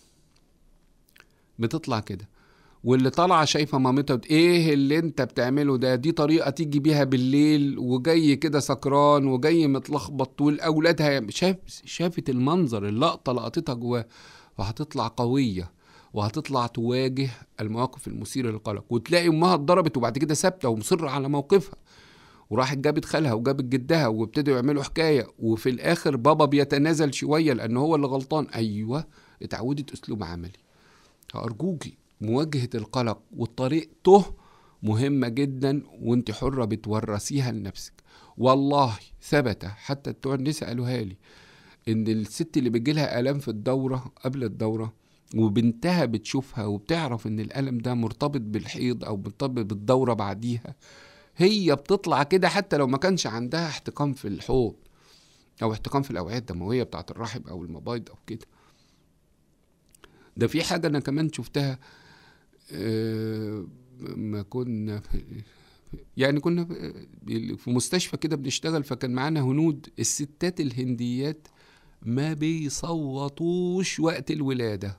بتطلع كده واللي طالعه شايفه مامتها ايه اللي انت بتعمله ده دي طريقه تيجي بيها بالليل وجاي كده سكران وجاي متلخبط والاولاد شاف شافت المنظر اللقطه لقطتها جواه وهتطلع قويه وهتطلع تواجه المواقف المثيره للقلق وتلاقي امها اتضربت وبعد كده ثابته ومصره على موقفها وراحت جابت خالها وجابت جدها وابتدوا يعملوا حكايه وفي الاخر بابا بيتنازل شويه لان هو اللي غلطان ايوه اتعودت اسلوب عملي ارجوكي مواجهه القلق وطريقته مهمه جدا وانت حره بتورثيها لنفسك والله ثبت حتى بتوع النساء قالوها لي ان الست اللي بيجيلها الام في الدوره قبل الدوره وبنتها بتشوفها وبتعرف ان الالم ده مرتبط بالحيض او مرتبط بالدوره بعديها هي بتطلع كده حتى لو ما كانش عندها احتقان في الحوض او احتقان في الاوعيه الدمويه بتاعه الرحم او المبايض او كده ده في حاجه انا كمان شفتها آه، ما كنا يعني كنا في مستشفى كده بنشتغل فكان معانا هنود الستات الهنديات ما بيصوتوش وقت الولاده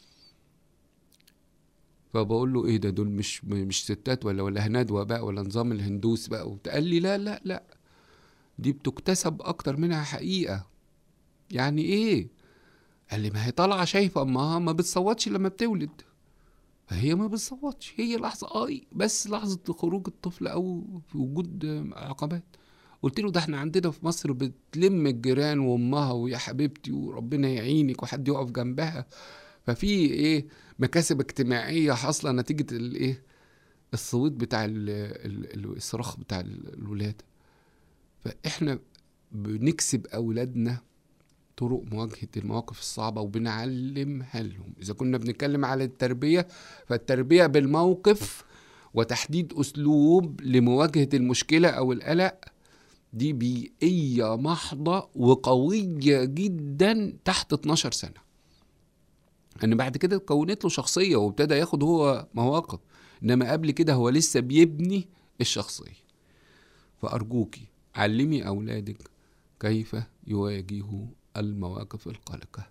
فبقول له ايه ده دول مش مش ستات ولا ولا هندوه بقى ولا نظام الهندوس بقى وقال لي لا لا لا دي بتكتسب اكتر منها حقيقه يعني ايه قال لي ما هي طالعه شايفه امها ما بتصوتش لما بتولد فهي ما بتصوتش هي لحظه اه بس لحظه خروج الطفل او في وجود عقبات قلت له ده احنا عندنا في مصر بتلم الجيران وامها ويا حبيبتي وربنا يعينك وحد يقف جنبها ففي ايه مكاسب اجتماعيه حاصله نتيجه الايه الصويت بتاع الصراخ بتاع الولاد فاحنا بنكسب اولادنا طرق مواجهة المواقف الصعبة وبنعلمها لهم إذا كنا بنتكلم على التربية فالتربية بالموقف وتحديد أسلوب لمواجهة المشكلة أو القلق دي بيئية محضة وقوية جدا تحت 12 سنة ان بعد كده اتكونت له شخصيه وابتدى ياخد هو مواقف انما قبل كده هو لسه بيبني الشخصيه فارجوكي علمي اولادك كيف يواجهوا المواقف القلقه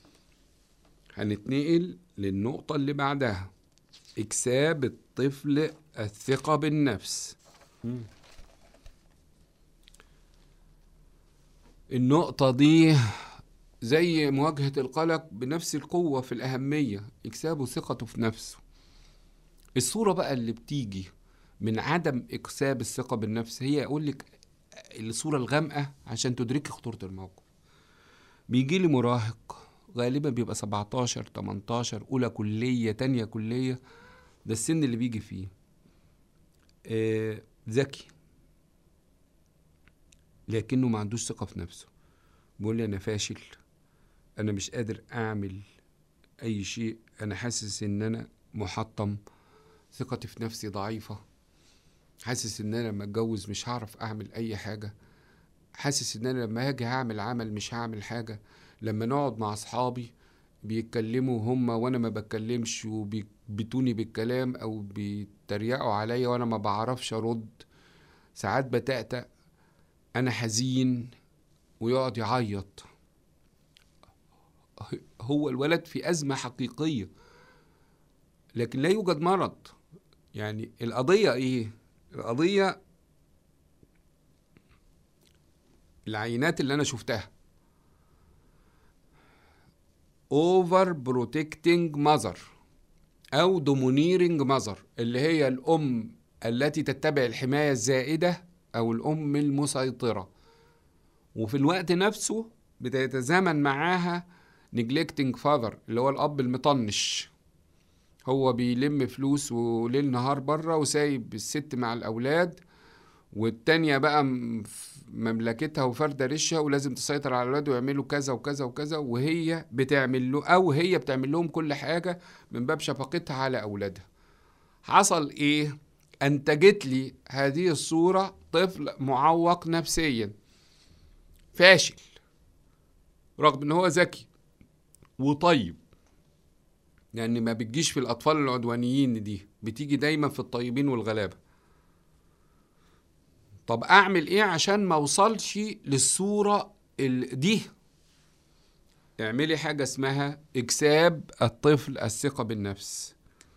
هنتنقل للنقطه اللي بعدها اكساب الطفل الثقه بالنفس النقطه دي زي مواجهة القلق بنفس القوة في الأهمية إكسابه ثقته في نفسه الصورة بقى اللي بتيجي من عدم إكساب الثقة بالنفس هي أقول لك الصورة الغامقة عشان تدركي خطورة الموقف بيجي لي مراهق غالبا بيبقى 17 18 أولى كلية تانية كلية ده السن اللي بيجي فيه آه ذكي لكنه ما عندوش ثقة في نفسه بيقول لي أنا فاشل انا مش قادر اعمل اي شيء انا حاسس ان انا محطم ثقتي في نفسي ضعيفه حاسس ان انا لما اتجوز مش هعرف اعمل اي حاجه حاسس ان انا لما هاجي هعمل عمل مش هعمل حاجه لما نقعد مع اصحابي بيتكلموا هما وانا ما بتكلمش وبيبتوني بالكلام او بيتريقوا عليا وانا ما بعرفش ارد ساعات بتأتأ انا حزين ويقعد يعيط هو الولد في أزمة حقيقية لكن لا يوجد مرض يعني القضية إيه؟ القضية العينات اللي أنا شفتها over protecting mother أو domineering mother اللي هي الأم التي تتبع الحماية الزائدة أو الأم المسيطرة وفي الوقت نفسه بتتزامن معاها neglecting father اللي هو الأب المطنش هو بيلم فلوس وليل نهار بره وسايب الست مع الأولاد والتانية بقى مملكتها وفردة ريشها ولازم تسيطر على الأولاد ويعملوا كذا وكذا وكذا وهي بتعمل له أو هي بتعمل لهم كل حاجة من باب شفقتها على أولادها حصل إيه؟ أنتجت لي هذه الصورة طفل معوق نفسيا فاشل رغم ان هو ذكي وطيب يعني ما بتجيش في الاطفال العدوانيين دي بتيجي دايما في الطيبين والغلابه طب اعمل ايه عشان ما اوصلش للصوره دي اعملي حاجه اسمها اكساب الطفل الثقه بالنفس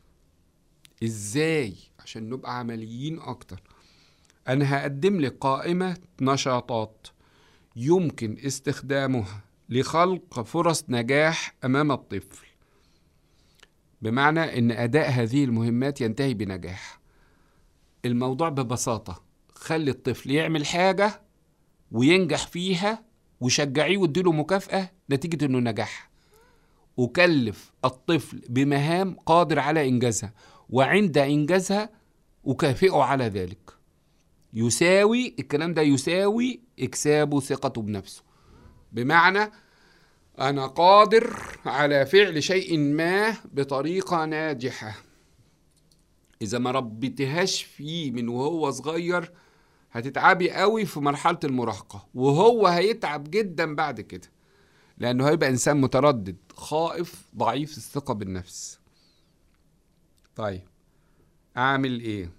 ازاي عشان نبقى عمليين اكتر انا هقدم لك قائمه نشاطات يمكن استخدامها لخلق فرص نجاح امام الطفل بمعنى ان اداء هذه المهمات ينتهي بنجاح الموضوع ببساطه خلي الطفل يعمل حاجه وينجح فيها وشجعيه واديله مكافاه نتيجه انه نجح وكلف الطفل بمهام قادر على انجازها وعند انجازها اكافئه على ذلك يساوي الكلام ده يساوي اكسابه ثقته بنفسه بمعنى انا قادر على فعل شيء ما بطريقه ناجحه اذا ما ربيتهاش فيه من وهو صغير هتتعبي قوي في مرحله المراهقه وهو هيتعب جدا بعد كده لانه هيبقى انسان متردد خائف ضعيف الثقه بالنفس طيب اعمل ايه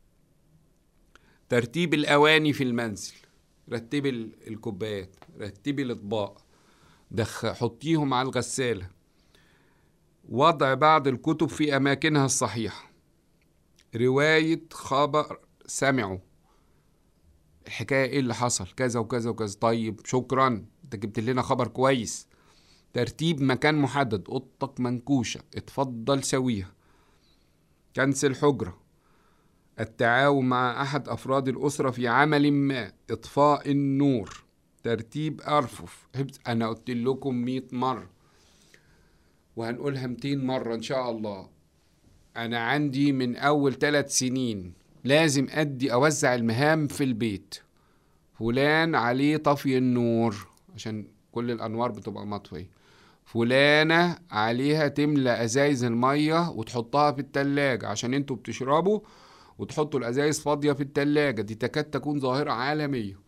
ترتيب الاواني في المنزل رتبي الكوبايات رتبي الاطباق دخ حطيهم على الغسالة وضع بعض الكتب في أماكنها الصحيحة رواية خبر سمعوا الحكاية ايه اللي حصل كذا وكذا وكذا طيب شكرا انت جبت لنا خبر كويس ترتيب مكان محدد اوضتك منكوشة اتفضل سويها كنس الحجرة التعاون مع أحد أفراد الأسرة في عمل ما إطفاء النور ترتيب أرفف أنا قلت لكم مئة مرة وهنقولها مئتين مرة إن شاء الله أنا عندي من أول ثلاث سنين لازم أدي أوزع المهام في البيت فلان عليه طفي النور عشان كل الأنوار بتبقى مطفية فلانة عليها تملى أزايز المية وتحطها في التلاجة عشان انتوا بتشربوا وتحطوا الأزايز فاضية في التلاجة دي تكاد تكون ظاهرة عالمية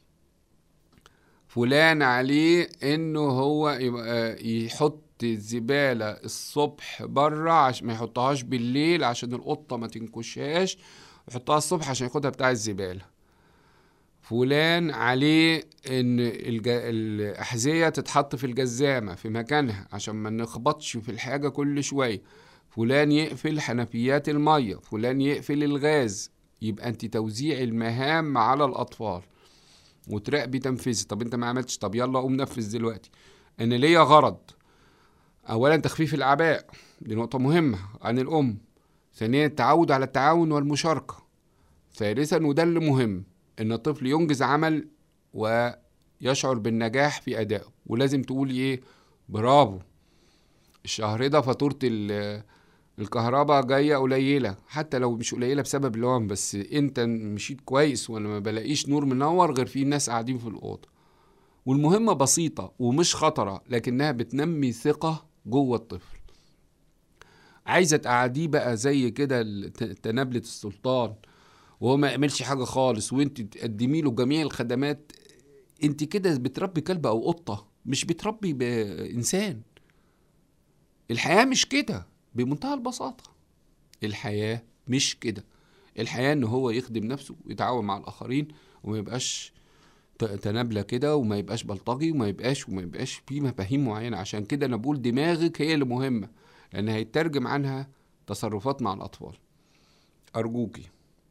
فلان عليه انه هو يحط الزبالة الصبح بره عشان ما يحطهاش بالليل عشان القطة ما تنكشهاش يحطها الصبح عشان ياخدها بتاع الزبالة فلان عليه ان الج... الاحذية تتحط في الجزامة في مكانها عشان ما نخبطش في الحاجة كل شوية فلان يقفل حنفيات المية فلان يقفل الغاز يبقى انت توزيع المهام على الاطفال وتراقبي تنفيذي طب انت ما عملتش طب يلا قوم نفذ دلوقتي انا ليا غرض اولا تخفيف الاعباء دي نقطه مهمه عن الام ثانيا التعود على التعاون والمشاركه ثالثا وده اللي مهم ان الطفل ينجز عمل ويشعر بالنجاح في ادائه ولازم تقولي ايه برافو الشهر ده فاتوره الكهرباء جايه قليله حتى لو مش قليله بسبب اللون بس انت مشيت كويس وانا ما بلاقيش نور منور غير في ناس قاعدين في الاوضه والمهمه بسيطه ومش خطره لكنها بتنمي ثقه جوه الطفل عايزه تقعديه بقى زي كده تنابله السلطان وهو ما يعملش حاجه خالص وانت تقدمي له جميع الخدمات انت كده بتربي كلب او قطه مش بتربي بانسان الحياه مش كده بمنتهى البساطة الحياة مش كده الحياة ان هو يخدم نفسه ويتعاون مع الاخرين وما يبقاش تنابلة كده وما يبقاش بلطجي وما يبقاش وما يبقاش في مفاهيم معينة عشان كده انا بقول دماغك هي اللي مهمة لان هيترجم عنها تصرفات مع الاطفال ارجوكي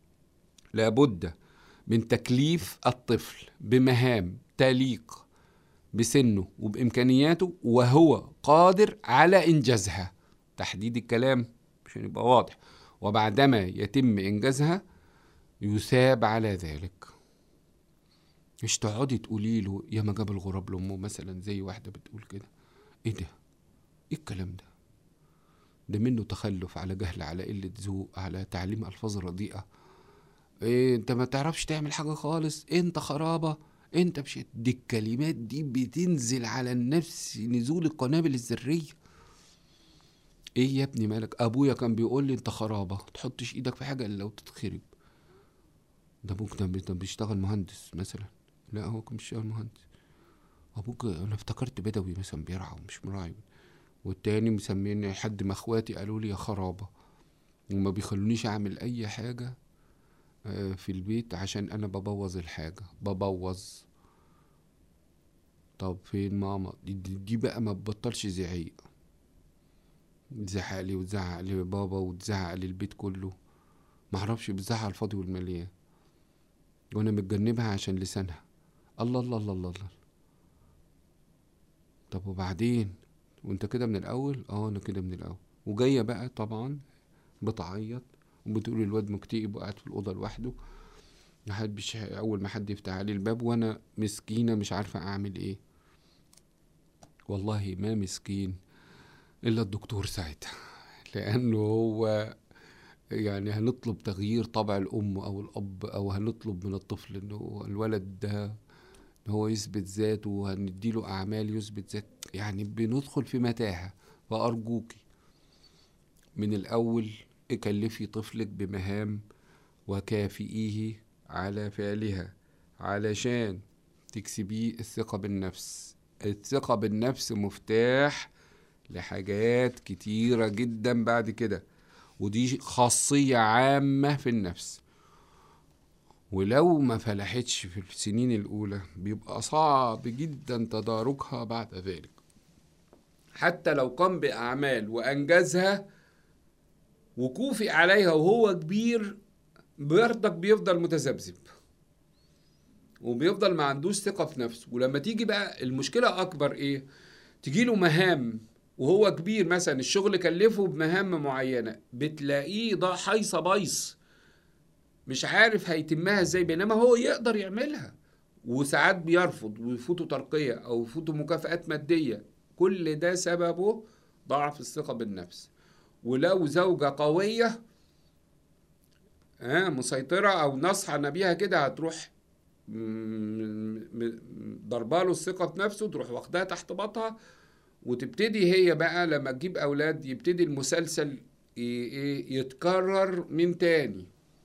لابد من تكليف الطفل بمهام تليق بسنه وبامكانياته وهو قادر على انجازها تحديد الكلام عشان يبقى واضح وبعدما يتم إنجازها يثاب على ذلك مش تقعدي تقولي له يا ما جاب الغراب لامه مثلا زي واحده بتقول كده ايه ده ايه الكلام ده ده منه تخلف على جهل على قله ذوق على تعليم الفاظ رديئه إيه انت ما تعرفش تعمل حاجه خالص انت خرابه انت مش دي الكلمات دي بتنزل على النفس نزول القنابل الذريه ايه يا ابني مالك ابويا كان بيقول لي انت خرابه تحطش ايدك في حاجه الا لو تتخرب ده ابوك ده بي- ده بيشتغل مهندس مثلا لا هو كان بيشتغل مهندس ابوك انا افتكرت بدوي مثلا بيرعى ومش مراعي والتاني مسميني حد ما اخواتي قالوا لي يا خرابه وما بيخلونيش اعمل اي حاجه آه، في البيت عشان انا ببوظ الحاجه ببوظ طب فين ماما دي, دي, دي بقى ما تبطلش زعيق تزعق لي وتزعق لي بابا وتزعق للبيت كله معرفش بتزعق الفاضي والمليان وانا متجنبها عشان لسانها الله الله الله الله, الله. طب وبعدين وانت كده من الاول اه انا كده من الاول وجايه بقى طبعا بتعيط وبتقول الواد مكتئب وقاعد في الاوضه لوحده محدش اول ما حد يفتح عليه الباب وانا مسكينه مش عارفه اعمل ايه والله ما مسكين الا الدكتور ساعتها لانه هو يعني هنطلب تغيير طبع الام او الاب او هنطلب من الطفل انه الولد ده إن هو يثبت ذاته وهنديله اعمال يثبت ذات يعني بندخل في متاهه فارجوكي من الاول اكلفي طفلك بمهام وكافئيه على فعلها علشان تكسبيه الثقة بالنفس الثقة بالنفس مفتاح لحاجات كتيرة جدا بعد كده ودي خاصية عامة في النفس ولو ما فلحتش في السنين الأولى بيبقى صعب جدا تداركها بعد ذلك حتى لو قام بأعمال وأنجزها وكوفي عليها وهو كبير برضك بيفضل متذبذب وبيفضل ما عندوش ثقة في نفسه ولما تيجي بقى المشكلة أكبر إيه تجيله مهام وهو كبير مثلا الشغل كلفه بمهام معينة بتلاقيه ده حيصة بايص مش عارف هيتمها ازاي بينما هو يقدر يعملها وساعات بيرفض ويفوتوا ترقية أو يفوتوا مكافآت مادية كل ده سببه ضعف الثقة بالنفس ولو زوجة قوية ها مسيطرة أو نصحى بيها كده هتروح ضرباله الثقة في نفسه تروح واخداها تحت باطها وتبتدي هي بقى لما تجيب أولاد يبتدي المسلسل يتكرر من تاني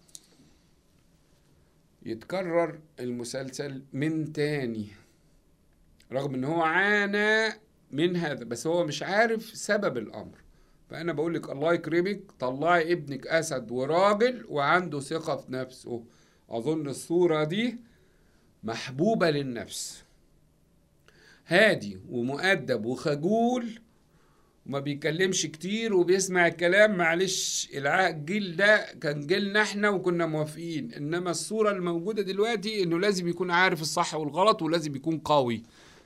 يتكرر المسلسل من تاني رغم ان هو عانى من هذا بس هو مش عارف سبب الامر فانا بقول لك الله يكرمك طلعي ابنك اسد وراجل وعنده ثقه في نفسه اظن الصوره دي محبوبه للنفس هادي ومؤدب وخجول وما بيتكلمش كتير وبيسمع الكلام معلش الجيل ده كان جيلنا احنا وكنا موافقين انما الصوره الموجوده دلوقتي انه لازم يكون عارف الصح والغلط ولازم يكون قوي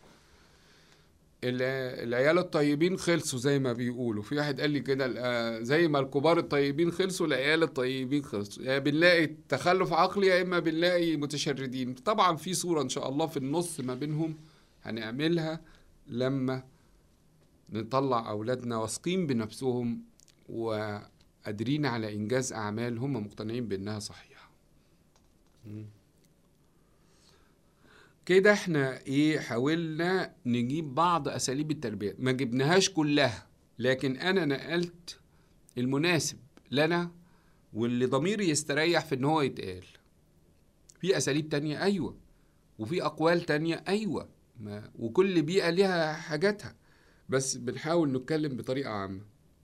العيال الطيبين خلصوا زي ما بيقولوا في واحد قال لي كده زي ما الكبار الطيبين خلصوا العيال الطيبين خلصوا يا يعني بنلاقي تخلف عقلي يا اما بنلاقي متشردين طبعا في صوره ان شاء الله في النص ما بينهم هنعملها لما نطلع اولادنا واثقين بنفسهم وقادرين على انجاز اعمال هم مقتنعين بانها صحيحه كده احنا ايه حاولنا نجيب بعض اساليب التربيه ما جبناهاش كلها لكن انا نقلت المناسب لنا واللي ضميري يستريح في ان هو يتقال في اساليب تانية ايوه وفي اقوال تانية ايوه ما وكل بيئه ليها حاجاتها بس بنحاول نتكلم بطريقه عامه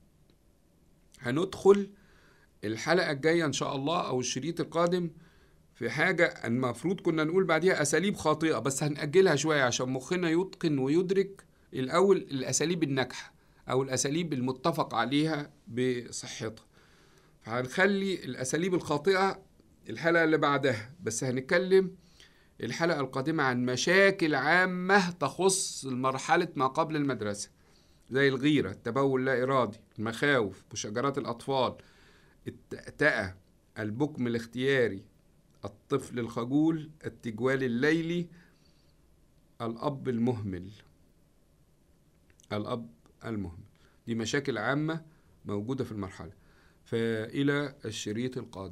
هندخل الحلقه الجايه ان شاء الله او الشريط القادم في حاجة المفروض كنا نقول بعديها أساليب خاطئة بس هنأجلها شوية عشان مخنا يتقن ويدرك الأول الأساليب الناجحة أو الأساليب المتفق عليها بصحتها فهنخلي الأساليب الخاطئة الحلقة اللي بعدها بس هنتكلم الحلقة القادمة عن مشاكل عامة تخص مرحلة ما قبل المدرسة زي الغيرة التبول لا إرادي المخاوف مشاجرات الأطفال التأتأة البكم الاختياري الطفل الخجول التجوال الليلي الأب المهمل الأب المهمل دي مشاكل عامة موجودة في المرحلة فإلى الشريط القادم